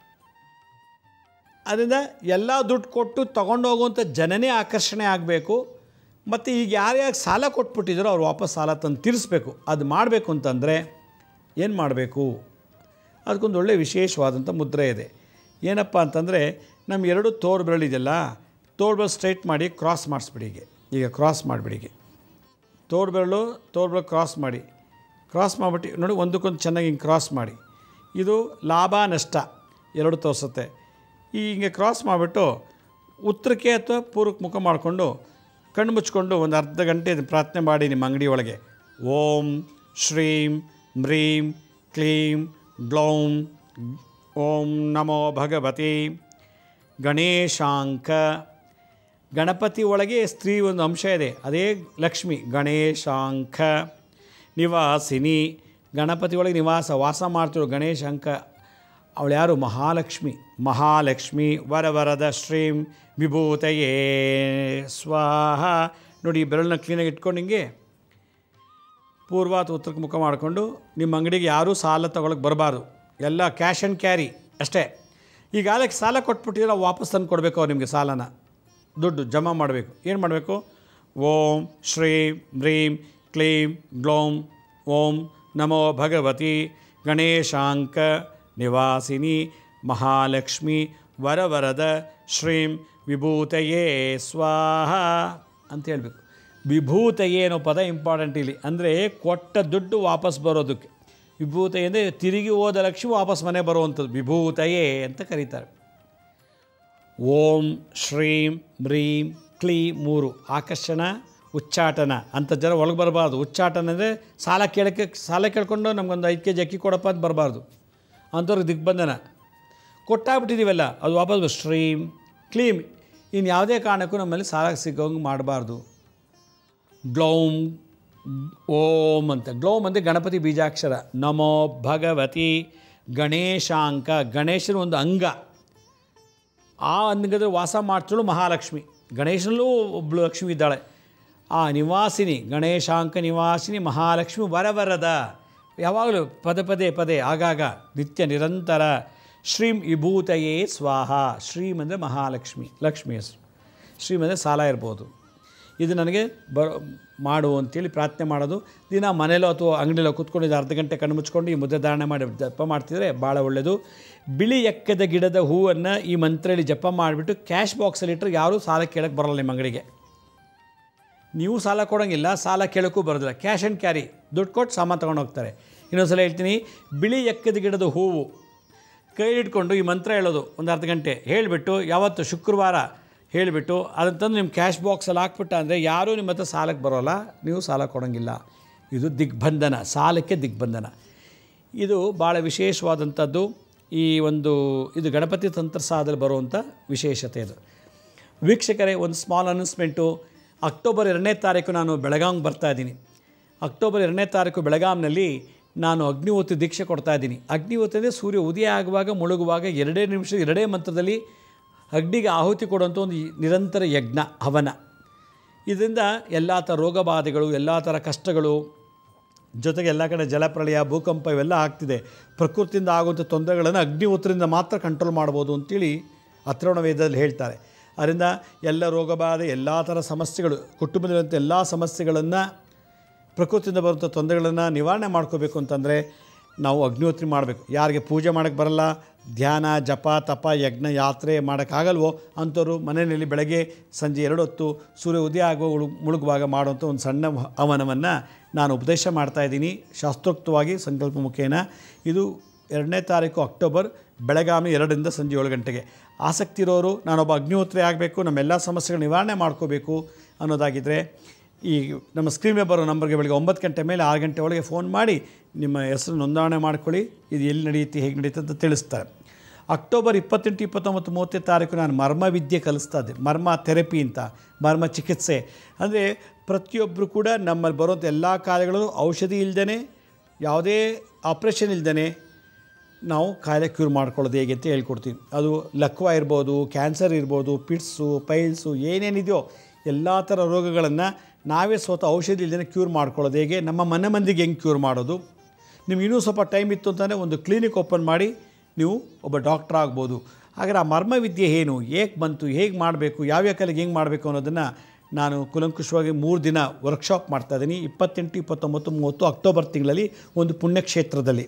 ಅದರಿಂದ ಎಲ್ಲ ದುಡ್ಡು ಕೊಟ್ಟು ತೊಗೊಂಡು ಹೋಗುವಂಥ ಜನನೇ ಆಕರ್ಷಣೆ ಆಗಬೇಕು ಮತ್ತು ಈಗ ಯಾರ್ಯಾರು ಸಾಲ ಕೊಟ್ಬಿಟ್ಟಿದ್ದಾರೋ ಅವ್ರು ವಾಪಸ್ ಸಾಲ ತಂದು ತೀರಿಸ್ಬೇಕು ಅದು ಮಾಡಬೇಕು ಅಂತಂದರೆ ಏನು ಮಾಡಬೇಕು ಅದಕ್ಕೊಂದು ಒಳ್ಳೆಯ ವಿಶೇಷವಾದಂಥ ಮುದ್ರೆ ಇದೆ ಏನಪ್ಪ ಅಂತಂದರೆ ನಮ್ಮ ಎರಡು ತೋರು ಬೆರಳಿದೆಯಲ್ಲ ತೋರು ಬೆರಳು ಸ್ಟ್ರೈಟ್ ಮಾಡಿ ಕ್ರಾಸ್ ಮಾಡಿಸ್ಬಿಡಿ ಈಗ ಈಗ ಕ್ರಾಸ್ ಮಾಡಿಬಿಡಿ ಈಗ ತೋರು ಬೆರಳು ತೋರು ಬೆರಳು ಕ್ರಾಸ್ ಮಾಡಿ ಕ್ರಾಸ್ ಮಾಡಿಬಿಟ್ಟು ನೋಡಿ ಒಂದಕ್ಕೊಂದು ಚೆನ್ನಾಗಿ ಹಿಂಗೆ ಕ್ರಾಸ್ ಮಾಡಿ ಇದು ಲಾಭ ನಷ್ಟ ಎರಡು ತೋರಿಸುತ್ತೆ ಈ ಹಿಂಗೆ ಕ್ರಾಸ್ ಮಾಡಿಬಿಟ್ಟು ಉತ್ತರಕ್ಕೆ ಅಥವಾ ಪೂರ್ವಕ್ಕೆ ಮುಖ ಮಾಡಿಕೊಂಡು ಕಣ್ಣು ಮುಚ್ಕೊಂಡು ಒಂದು ಅರ್ಧ ಗಂಟೆ ಪ್ರಾರ್ಥನೆ ಮಾಡಿ ನಿಮ್ಮ ಅಂಗಡಿ ಒಳಗೆ ಓಂ ಶ್ರೀಂ ಮ್ರೀಂ ಕ್ಲೀಂ ಗ್ಲೌಂ ಓಂ ನಮೋ ಭಗವತಿ ಗಣೇಶಾಂಕ ಗಣಪತಿ ಒಳಗೆ ಸ್ತ್ರೀ ಒಂದು ಅಂಶ ಇದೆ ಅದೇ ಲಕ್ಷ್ಮಿ ಗಣೇಶಾಂಕ ನಿವಾಸಿನಿ ಗಣಪತಿ ಒಳಗೆ ನಿವಾಸ ವಾಸ ಮಾಡ್ತಿರೋ ಗಣೇಶಾಂಕ ಅವಳು ಯಾರು ಮಹಾಲಕ್ಷ್ಮಿ ಮಹಾಲಕ್ಷ್ಮಿ ವರವರದ ಶ್ರೀಂ ವಿಭೂತಯೇ ಸ್ವಾಹ ನೋಡಿ ಈ ಬೆರಳನ್ನ ಕ್ಲೀನಾಗಿ ಇಟ್ಕೊಂಡು ಹಿಂಗೆ ಪೂರ್ವ ಅಥವಾ ಉತ್ತರಕ್ಕೆ ಮುಖ ಮಾಡಿಕೊಂಡು ನಿಮ್ಮ ಅಂಗಡಿಗೆ ಯಾರೂ ಸಾಲ ತಗೊಳಕ್ಕೆ ಬರಬಾರ್ದು ಎಲ್ಲ ಕ್ಯಾಶ್ ಆ್ಯಂಡ್ ಕ್ಯಾರಿ ಅಷ್ಟೇ ಈಗಾಗಲೇ ಸಾಲ ಕೊಟ್ಬಿಟ್ಟಿದ್ರೆ ವಾಪಸ್ ತಂದು ಕೊಡಬೇಕು ಅವ್ರು ನಿಮಗೆ ಸಾಲನ ದುಡ್ಡು ಜಮಾ ಮಾಡಬೇಕು ಏನು ಮಾಡಬೇಕು ಓಂ ಶ್ರೀಂ ಹ್ರೀಂ ಕ್ಲೀಂ ಗ್ಲೌಂ ಓಂ ನಮೋ ಭಗವತಿ ಗಣೇಶಾಂಕ ನಿವಾಸಿನಿ ಮಹಾಲಕ್ಷ್ಮಿ ವರವರದ ಶ್ರೀಂ ವಿಭೂತಯೇ ಸ್ವಾಹ ಅಂತ ಹೇಳಬೇಕು ವಿಭೂತಯೇ ಅನ್ನೋ ಪದ ಇಂಪಾರ್ಟೆಂಟ್ ಇಲ್ಲಿ ಅಂದರೆ ಕೊಟ್ಟ ದುಡ್ಡು ವಾಪಸ್ ಬರೋದಕ್ಕೆ ವಿಭೂತಯೇ ಅಂದರೆ ತಿರುಗಿ ಹೋದ ಲಕ್ಷ್ಮಿ ವಾಪಸ್ ಮನೆ ಬರುವಂಥದ್ದು ವಿಭೂತಯೇ ಅಂತ ಕರೀತಾರೆ ಓಂ ಶ್ರೀಂ ಮ್ರೀಂ ಕ್ಲೀ ಮೂರು ಆಕರ್ಷಣ ಉಚ್ಚಾಟನ ಅಂಥ ಜನ ಒಳಗೆ ಬರಬಾರ್ದು ಉಚ್ಚಾಟನ ಅಂದರೆ ಸಾಲ ಕೇಳಕ್ಕೆ ಸಾಲ ಕೇಳ್ಕೊಂಡು ನಮಗೊಂದು ಐದು ಕೆ ಜಿ ಅಕ್ಕಿ ಕೊಡಪ್ಪ ಅಂತ ಬರಬಾರ್ದು ಅಂಥವ್ರಿಗೆ ದಿಗ್ಬಂಧನ ಕೊಟ್ಟಾಗ್ಬಿಟ್ಟಿದ್ದೀವಲ್ಲ ಅದು ವಾಪಸ್ ಬ- ಶ್ರೀಂ ಕ್ಲೀಮ್ ಇನ್ನು ಯಾವುದೇ ಕಾರಣಕ್ಕೂ ನಮ್ಮಲ್ಲಿ ಸಾಲ ಸಿಗೋಂಗೆ ಮಾಡಬಾರ್ದು ಗ್ಲೌಂ ಓಂ ಅಂತ ಗ್ಲೌಮ್ ಅಂದರೆ ಗಣಪತಿ ಬೀಜಾಕ್ಷರ ನಮೋ ಭಗವತಿ ಗಣೇಶಾಂಕ ಗಣೇಶನ ಒಂದು ಅಂಗ ಆ ಅಂಗದ ವಾಸ ಮಾಡ್ತಿಳು ಮಹಾಲಕ್ಷ್ಮಿ ಗಣೇಶನಲ್ಲೂ ಒಬ್ಬಳು ಲಕ್ಷ್ಮಿ ಇದ್ದಾಳೆ ಆ ನಿವಾಸಿನಿ ಗಣೇಶಾಂಕ ನಿವಾಸಿನಿ ಮಹಾಲಕ್ಷ್ಮಿ ವರವರದ ಯಾವಾಗಲೂ ಪದೇ ಪದೇ ಪದೇ ಆಗಾಗ ನಿತ್ಯ ನಿರಂತರ ಶ್ರೀಂ ವಿಭೂತಯೇ ಸ್ವಾಹ ಶ್ರೀಂ ಅಂದರೆ ಮಹಾಲಕ್ಷ್ಮಿ ಲಕ್ಷ್ಮಿ ಹೆಸರು ಶ್ರೀಂ ಅಂದರೆ ಸಾಲ ಇರ್ಬೋದು ಇದು ನನಗೆ ಬ ಮಾಡು ಅಂತೇಳಿ ಪ್ರಾರ್ಥನೆ ಮಾಡೋದು ದಿನ ಮನೇಲೋ ಅಥವಾ ಅಂಗಡಿಲೋ ಕೂತ್ಕೊಂಡು ಇದು ಅರ್ಧ ಗಂಟೆ ಕಣ್ಣು ಮುಚ್ಕೊಂಡು ಈ ಮುದ್ದೆ ಧಾರಣೆ ಮಾಡಿ ಜಪ ಮಾಡ್ತಿದ್ರೆ ಭಾಳ ಒಳ್ಳೆಯದು ಬಿಳಿ ಎಕ್ಕದ ಗಿಡದ ಹೂವನ್ನು ಈ ಮಂತ್ರದಲ್ಲಿ ಜಪ ಮಾಡಿಬಿಟ್ಟು ಕ್ಯಾಶ್ ಬಾಕ್ಸಲ್ಲಿ ಇಟ್ಟರೆ ಯಾರೂ ಸಾಲ ಕೇಳಕ್ಕೆ ಬರಲ್ಲ ನಿಮ್ಮ ಅಂಗಡಿಗೆ ನೀವು ಸಾಲ ಕೊಡೋಂಗಿಲ್ಲ ಸಾಲ ಕೇಳೋಕ್ಕೂ ಬರೋದಿಲ್ಲ ಕ್ಯಾಶ್ ಆ್ಯಂಡ್ ಕ್ಯಾರಿ ದುಡ್ಡು ಕೊಟ್ಟು ಸಾಮಾನು ತೊಗೊಂಡು ಹೋಗ್ತಾರೆ ಇನ್ನೊಂದ್ಸಲ ಹೇಳ್ತೀನಿ ಬಿಳಿ ಎಕ್ಕದ ಗಿಡದ ಹೂವು ಕೈ ಇಟ್ಕೊಂಡು ಈ ಮಂತ್ರ ಹೇಳೋದು ಒಂದು ಅರ್ಧ ಗಂಟೆ ಹೇಳಿಬಿಟ್ಟು ಯಾವತ್ತು ಶುಕ್ರವಾರ ಹೇಳಿಬಿಟ್ಟು ಅದನ್ನು ತಂದು ನಿಮ್ಮ ಕ್ಯಾಶ್ ಬಾಕ್ಸಲ್ಲಿ ಹಾಕ್ಬಿಟ್ಟ ಅಂದರೆ ಯಾರೂ ನಿಮ್ಮ ಹತ್ರ ಸಾಲಕ್ಕೆ ಬರೋಲ್ಲ ನೀವು ಸಾಲ ಕೊಡೋಂಗಿಲ್ಲ ಇದು ದಿಗ್ಬಂಧನ ಸಾಲಕ್ಕೆ ದಿಗ್ಬಂಧನ ಇದು ಭಾಳ ವಿಶೇಷವಾದಂಥದ್ದು ಈ ಒಂದು ಇದು ಗಣಪತಿ ತಂತ್ರಸಾದಲ್ಲಿ ಬರುವಂಥ ವಿಶೇಷತೆ ಇದು ವೀಕ್ಷಕರೇ ಒಂದು ಸ್ಮಾಲ್ ಅನೌನ್ಸ್ಮೆಂಟು ಅಕ್ಟೋಬರ್ ಎರಡನೇ ತಾರೀಕು ನಾನು ಬೆಳಗಾಂಗೆ ಬರ್ತಾ ಇದ್ದೀನಿ ಅಕ್ಟೋಬರ್ ಎರಡನೇ ತಾರೀಕು ಬೆಳಗಾಂನಲ್ಲಿ ನಾನು ಅಗ್ನಿಹೋತ್ರಿ ದೀಕ್ಷೆ ಕೊಡ್ತಾ ಇದ್ದೀನಿ ಅಗ್ನಿಹೋತ್ರಿ ಅಂದರೆ ಸೂರ್ಯ ಉದಯ ಆಗುವಾಗ ಮುಳುಗುವಾಗ ಎರಡೇ ನಿಮಿಷ ಎರಡೇ ಮಂತ್ರದಲ್ಲಿ ಅಗ್ನಿಗೆ ಆಹುತಿ ಕೊಡುವಂಥ ಒಂದು ನಿರಂತರ ಯಜ್ಞ ಹವನ ಇದರಿಂದ ಎಲ್ಲ ಥರ ರೋಗ ಬಾಧೆಗಳು ಎಲ್ಲ ಥರ ಕಷ್ಟಗಳು ಜೊತೆಗೆ ಎಲ್ಲ ಕಡೆ ಜಲಪ್ರಳಯ ಭೂಕಂಪ ಇವೆಲ್ಲ ಆಗ್ತಿದೆ ಪ್ರಕೃತಿಯಿಂದ ಆಗುವಂಥ ತೊಂದರೆಗಳನ್ನು ಅಗ್ನಿಹೋತ್ರಿಂದ ಮಾತ್ರ ಕಂಟ್ರೋಲ್ ಮಾಡ್ಬೋದು ಅಂತೇಳಿ ಅಥರ್ವಣ ವೇದದಲ್ಲಿ ಹೇಳ್ತಾರೆ ಅದರಿಂದ ಎಲ್ಲ ರೋಗ ಬಾಧೆ ಎಲ್ಲ ಥರ ಸಮಸ್ಯೆಗಳು ಕುಟುಂಬದಲ್ಲಿರುವಂಥ ಎಲ್ಲ ಸಮಸ್ಯೆಗಳನ್ನು ಪ್ರಕೃತಿಯಿಂದ ಬರುವಂಥ ತೊಂದರೆಗಳನ್ನು ನಿವಾರಣೆ ಮಾಡ್ಕೋಬೇಕು ಅಂತಂದರೆ ನಾವು ಅಗ್ನಿಹೋತ್ರಿ ಮಾಡಬೇಕು ಯಾರಿಗೆ ಪೂಜೆ ಮಾಡೋಕ್ಕೆ ಬರಲ್ಲ ಧ್ಯಾನ ಜಪ ತಪ ಯಜ್ಞ ಯಾತ್ರೆ ಮಾಡೋಕ್ಕಾಗಲ್ವೋ ಅಂಥವ್ರು ಮನೆಯಲ್ಲಿ ಬೆಳಗ್ಗೆ ಸಂಜೆ ಎರಡು ಹೊತ್ತು ಸೂರ್ಯ ಉದಯ ಆಗುವ ಉಳು- ಮುಳುಗುವಾಗ ಮಾಡುವಂಥ ಒಂದು ಸಣ್ಣ ಹವನವನ್ನು ನಾನು ಉಪದೇಶ ಮಾಡ್ತಾ ಇದ್ದೀನಿ ಶಾಸ್ತ್ರೋಕ್ತವಾಗಿ ಸಂಕಲ್ಪ ಮುಖೇನ ಇದು ಎರಡನೇ ತಾರೀಕು ಅಕ್ಟೋಬರ್ ಬೆಳಗಾವಿ ಎರಡರಿಂದ ಸಂಜೆ ಏಳು ಗಂಟೆಗೆ ಆಸಕ್ತಿ ಇರೋರು ನಾನೊಬ್ಬ ಅಗ್ನಿಹೋತ್ರಿ ಆಗಬೇಕು ನಮ್ಮೆಲ್ಲ ಸಮಸ್ಯೆಗಳ ನಿವಾರಣೆ ಮಾಡ್ಕೋಬೇಕು ಅನ್ನೋದಾಗಿದ್ದರೆ ಈ ನಮ್ಮ ಸ್ಕ್ರೀನ್ ಮೇಲೆ ಬರೋ ನಂಬರ್ಗೆ ಬೆಳಗ್ಗೆ ಒಂಬತ್ತು ಗಂಟೆ ಮೇಲೆ ಆರು ಗಂಟೆ ಒಳಗೆ ಫೋನ್ ಮಾಡಿ ನಿಮ್ಮ ಹೆಸರು ನೋಂದಣಿ ಮಾಡ್ಕೊಳ್ಳಿ ಇದು ಎಲ್ಲಿ ನಡೆಯುತ್ತೆ ಹೇಗೆ ನಡೆಯುತ್ತೆ ಅಂತ ತಿಳಿಸ್ತಾರೆ ಅಕ್ಟೋಬರ್ ಇಪ್ಪತ್ತೆಂಟು ಇಪ್ಪತ್ತೊಂಬತ್ತು ಮೂವತ್ತನೇ ತಾರೀಕು ನಾನು ಮರ್ಮ ವಿದ್ಯೆ ಕಲಿಸ್ತಾ ಇದ್ದೆ ಮರ್ಮ ಥೆರಪಿ ಅಂತ ಮರ್ಮ ಚಿಕಿತ್ಸೆ ಅಂದರೆ ಪ್ರತಿಯೊಬ್ಬರು ಕೂಡ ನಮ್ಮಲ್ಲಿ ಬರುವಂಥ ಎಲ್ಲ ಕಾಯಿಲೆಗಳು ಔಷಧಿ ಇಲ್ದೇ ಯಾವುದೇ ಆಪ್ರೇಷನ್ ಇಲ್ದೇ ನಾವು ಕಾಯಿಲೆ ಕ್ಯೂರ್ ಮಾಡ್ಕೊಳ್ಳೋದು ಹೇಗೆ ಅಂತ ಹೇಳ್ಕೊಡ್ತೀವಿ ಅದು ಲಕ್ವ ಇರ್ಬೋದು ಕ್ಯಾನ್ಸರ್ ಇರ್ಬೋದು ಪಿಟ್ಸು ಪೈಲ್ಸು ಏನೇನಿದೆಯೋ ಎಲ್ಲ ಥರ ರೋಗಗಳನ್ನು ನಾವೇ ಸ್ವತಃ ಔಷಧಿ ಇಲ್ಲದೇ ಕ್ಯೂರ್ ಮಾಡ್ಕೊಳ್ಳೋದು ಹೇಗೆ ನಮ್ಮ ಮನೆ ಮಂದಿಗೆ ಹೆಂಗೆ ಕ್ಯೂರ್ ಮಾಡೋದು ನಿಮ್ಗೆ ಇನ್ನೂ ಸ್ವಲ್ಪ ಟೈಮ್ ಇತ್ತು ಅಂತಂದರೆ ಒಂದು ಕ್ಲಿನಿಕ್ ಓಪನ್ ಮಾಡಿ ನೀವು ಒಬ್ಬ ಡಾಕ್ಟ್ರ್ ಆಗ್ಬೋದು ಹಾಗಾದ್ರೆ ಆ ಮರ್ಮವಿದ್ಯೆ ಏನು ಹೇಗೆ ಬಂತು ಹೇಗೆ ಮಾಡಬೇಕು ಯಾವ್ಯಾವ ಕಾಲಿಗೆ ಹೆಂಗೆ ಮಾಡಬೇಕು ಅನ್ನೋದನ್ನು ನಾನು ಕುಲಂಕುಷವಾಗಿ ಮೂರು ದಿನ ವರ್ಕ್ಶಾಪ್ ಮಾಡ್ತಾಯಿದ್ದೀನಿ ಇಪ್ಪತ್ತೆಂಟು ಇಪ್ಪತ್ತೊಂಬತ್ತು ಮೂವತ್ತು ಅಕ್ಟೋಬರ್ ತಿಂಗಳಲ್ಲಿ ಒಂದು ಪುಣ್ಯಕ್ಷೇತ್ರದಲ್ಲಿ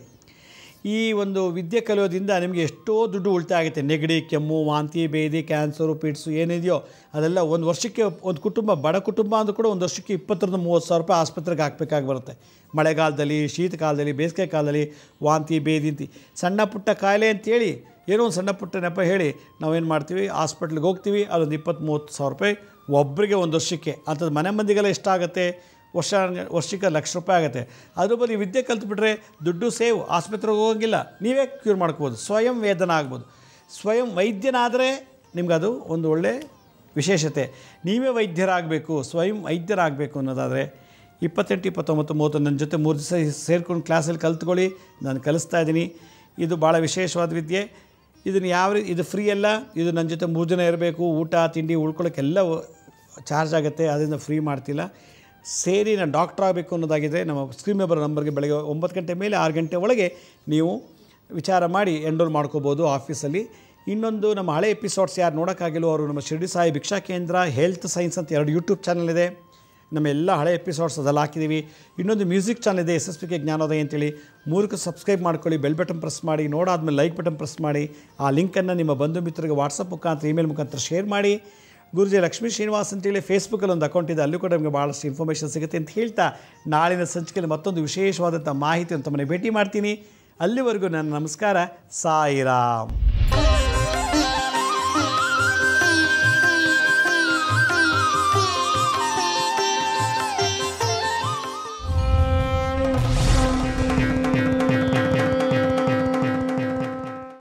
ಈ ಒಂದು ವಿದ್ಯೆ ಕಲಿಯೋದ್ರಿಂದ ನಿಮಗೆ ಎಷ್ಟೋ ದುಡ್ಡು ಉಳಿತಾಯ ಆಗುತ್ತೆ ನೆಗಡಿ ಕೆಮ್ಮು ವಾಂತಿ ಬೇದಿ ಕ್ಯಾನ್ಸರು ಪಿಟ್ಸು ಏನಿದೆಯೋ ಅದೆಲ್ಲ ಒಂದು ವರ್ಷಕ್ಕೆ ಒಂದು ಕುಟುಂಬ ಬಡ ಕುಟುಂಬ ಅಂದ್ರೂ ಕೂಡ ಒಂದು ವರ್ಷಕ್ಕೆ ಇಪ್ಪತ್ತರಿಂದ ಮೂವತ್ತು ಸಾವಿರ ರೂಪಾಯಿ ಆಸ್ಪತ್ರೆಗೆ ಹಾಕ್ಬೇಕಾಗಿ ಬರುತ್ತೆ ಮಳೆಗಾಲದಲ್ಲಿ ಶೀತಕಾಲದಲ್ಲಿ ಬೇಸಿಗೆ ಕಾಲದಲ್ಲಿ ವಾಂತಿ ಬೇದಿಂತಿ ಸಣ್ಣ ಪುಟ್ಟ ಕಾಯಿಲೆ ಅಂತೇಳಿ ಏನೋ ಒಂದು ಸಣ್ಣ ಪುಟ್ಟ ನೆಪ ಹೇಳಿ ನಾವೇನು ಮಾಡ್ತೀವಿ ಹಾಸ್ಪಿಟ್ಲಿಗೆ ಹೋಗ್ತೀವಿ ಅದೊಂದು ಇಪ್ಪತ್ತು ಮೂವತ್ತು ಸಾವಿರ ರೂಪಾಯಿ ಒಬ್ಬರಿಗೆ ಒಂದು ವರ್ಷಕ್ಕೆ ಅಂಥದ್ದು ಮನೆ ಮಂದಿಗೆಲ್ಲ ಎಷ್ಟಾಗುತ್ತೆ ವರ್ಷ ವರ್ಷಕ್ಕೆ ಲಕ್ಷ ರೂಪಾಯಿ ಆಗುತ್ತೆ ಅದ್ರ ಬದಲು ಈ ವಿದ್ಯೆ ಕಲ್ತ್ಬಿಟ್ರೆ ದುಡ್ಡು ಸೇವ್ ಆಸ್ಪತ್ರೆಗೆ ಹೋಗೋಂಗಿಲ್ಲ ನೀವೇ ಕ್ಯೂರ್ ಮಾಡ್ಕೋಬೋದು ಸ್ವಯಂ ವೇದನ ಆಗ್ಬೋದು ಸ್ವಯಂ ವೈದ್ಯನಾದರೆ ನಿಮ್ಗದು ಒಂದು ಒಳ್ಳೆ ವಿಶೇಷತೆ ನೀವೇ ವೈದ್ಯರಾಗಬೇಕು ಸ್ವಯಂ ವೈದ್ಯರಾಗಬೇಕು ಅನ್ನೋದಾದರೆ ಇಪ್ಪತ್ತೆಂಟು ಇಪ್ಪತ್ತೊಂಬತ್ತು ಮೂವತ್ತು ನನ್ನ ಜೊತೆ ಮೂರು ದಿವಸ ಸೇರ್ಕೊಂಡು ಕ್ಲಾಸಲ್ಲಿ ಕಲ್ತ್ಕೊಳ್ಳಿ ನಾನು ಕಲಿಸ್ತಾ ಇದ್ದೀನಿ ಇದು ಭಾಳ ವಿಶೇಷವಾದ ವಿದ್ಯೆ ಇದನ್ನು ಯಾವ ರೀ ಇದು ಫ್ರೀ ಅಲ್ಲ ಇದು ನನ್ನ ಜೊತೆ ಮೂರು ಜನ ಇರಬೇಕು ಊಟ ತಿಂಡಿ ಉಳ್ಕೊಳ್ಳೋಕ್ಕೆಲ್ಲ ಚಾರ್ಜ್ ಆಗುತ್ತೆ ಅದರಿಂದ ಫ್ರೀ ಮಾಡ್ತಿಲ್ಲ ಸೇರಿ ನಾನು ಡಾಕ್ಟ್ರ್ ಆಗಬೇಕು ಅನ್ನೋದಾಗಿದ್ದರೆ ನಮ್ಮ ಸ್ಕ್ರೀನ್ ಮೇಲೆ ಬರೋ ನಂಬರ್ಗೆ ಬೆಳಗ್ಗೆ ಒಂಬತ್ತು ಗಂಟೆ ಮೇಲೆ ಆರು ಗಂಟೆ ಒಳಗೆ ನೀವು ವಿಚಾರ ಮಾಡಿ ಎನ್ರೋಲ್ ಮಾಡ್ಕೋಬೋದು ಆಫೀಸಲ್ಲಿ ಇನ್ನೊಂದು ನಮ್ಮ ಹಳೆ ಎಪಿಸೋಡ್ಸ್ ಯಾರು ನೋಡೋಕ್ಕಾಗಿಲ್ಲ ಅವರು ನಮ್ಮ ಶಿರ್ಡಿ ಸಾಯಿ ಭಿಕ್ಷಾ ಕೇಂದ್ರ ಹೆಲ್ತ್ ಸೈನ್ಸ್ ಅಂತ ಎರಡು ಯೂಟ್ಯೂಬ್ ಚಾನಲ್ ಇದೆ ನಮ್ಮ ಎಲ್ಲ ಹಳೆ ಎಪಿಸೋಡ್ಸ್ ಅದೆಲ್ಲ ಹಾಕಿದ್ದೀವಿ ಇನ್ನೊಂದು ಮ್ಯೂಸಿಕ್ ಚಾನಲ್ ಇದೆ S S P K Jnanodaya ಅಂತೇಳಿ ಮೂರಕ್ಕೆ ಸಬ್ಸ್ಕ್ರೈಬ್ ಮಾಡ್ಕೊಳ್ಳಿ ಬೆಲ್ ಬಟನ್ ಪ್ರೆಸ್ ಮಾಡಿ ನೋಡಾದ್ಮೇಲೆ ಲೈಕ್ ಬಟನ್ ಪ್ರೆಸ್ ಮಾಡಿ ಆ ಲಿಂಕನ್ನು ನಿಮ್ಮ ಬಂಧು ಮಿತ್ರರಿಗೆ ವಾಟ್ಸಪ್ ಮುಖಾಂತರ ಇಮೇಲ್ ಮುಖಾಂತರ ಶೇರ್ ಮಾಡಿ ಗುರುಜಿ ಲಕ್ಷ್ಮೀ ಶ್ರೀನಿವಾಸ್ ಅಂತೇಳಿ ಫೇಸ್ಬುಕ್ಕಲ್ಲಿ ಒಂದು ಅಕೌಂಟ್ ಇದೆ ಅಲ್ಲೂ ಕೂಡ ನಿಮಗೆ ಭಾಳಷ್ಟು ಇನ್ಫಾರ್ಮೇಷನ್ ಸಿಗುತ್ತೆ ಅಂತ ಹೇಳ್ತಾ ನಾಳಿನ ಸಂಚಿಕೆಯಲ್ಲಿ ಮತ್ತೊಂದು ವಿಶೇಷವಾದಂಥ ಮಾಹಿತಿಯನ್ನು ತಮ್ಮನ್ನು ಭೇಟಿ ಮಾಡ್ತೀನಿ ಅಲ್ಲಿವರೆಗೂ ನನ್ನ ನಮಸ್ಕಾರ ಸಾಯಿರಾಮ್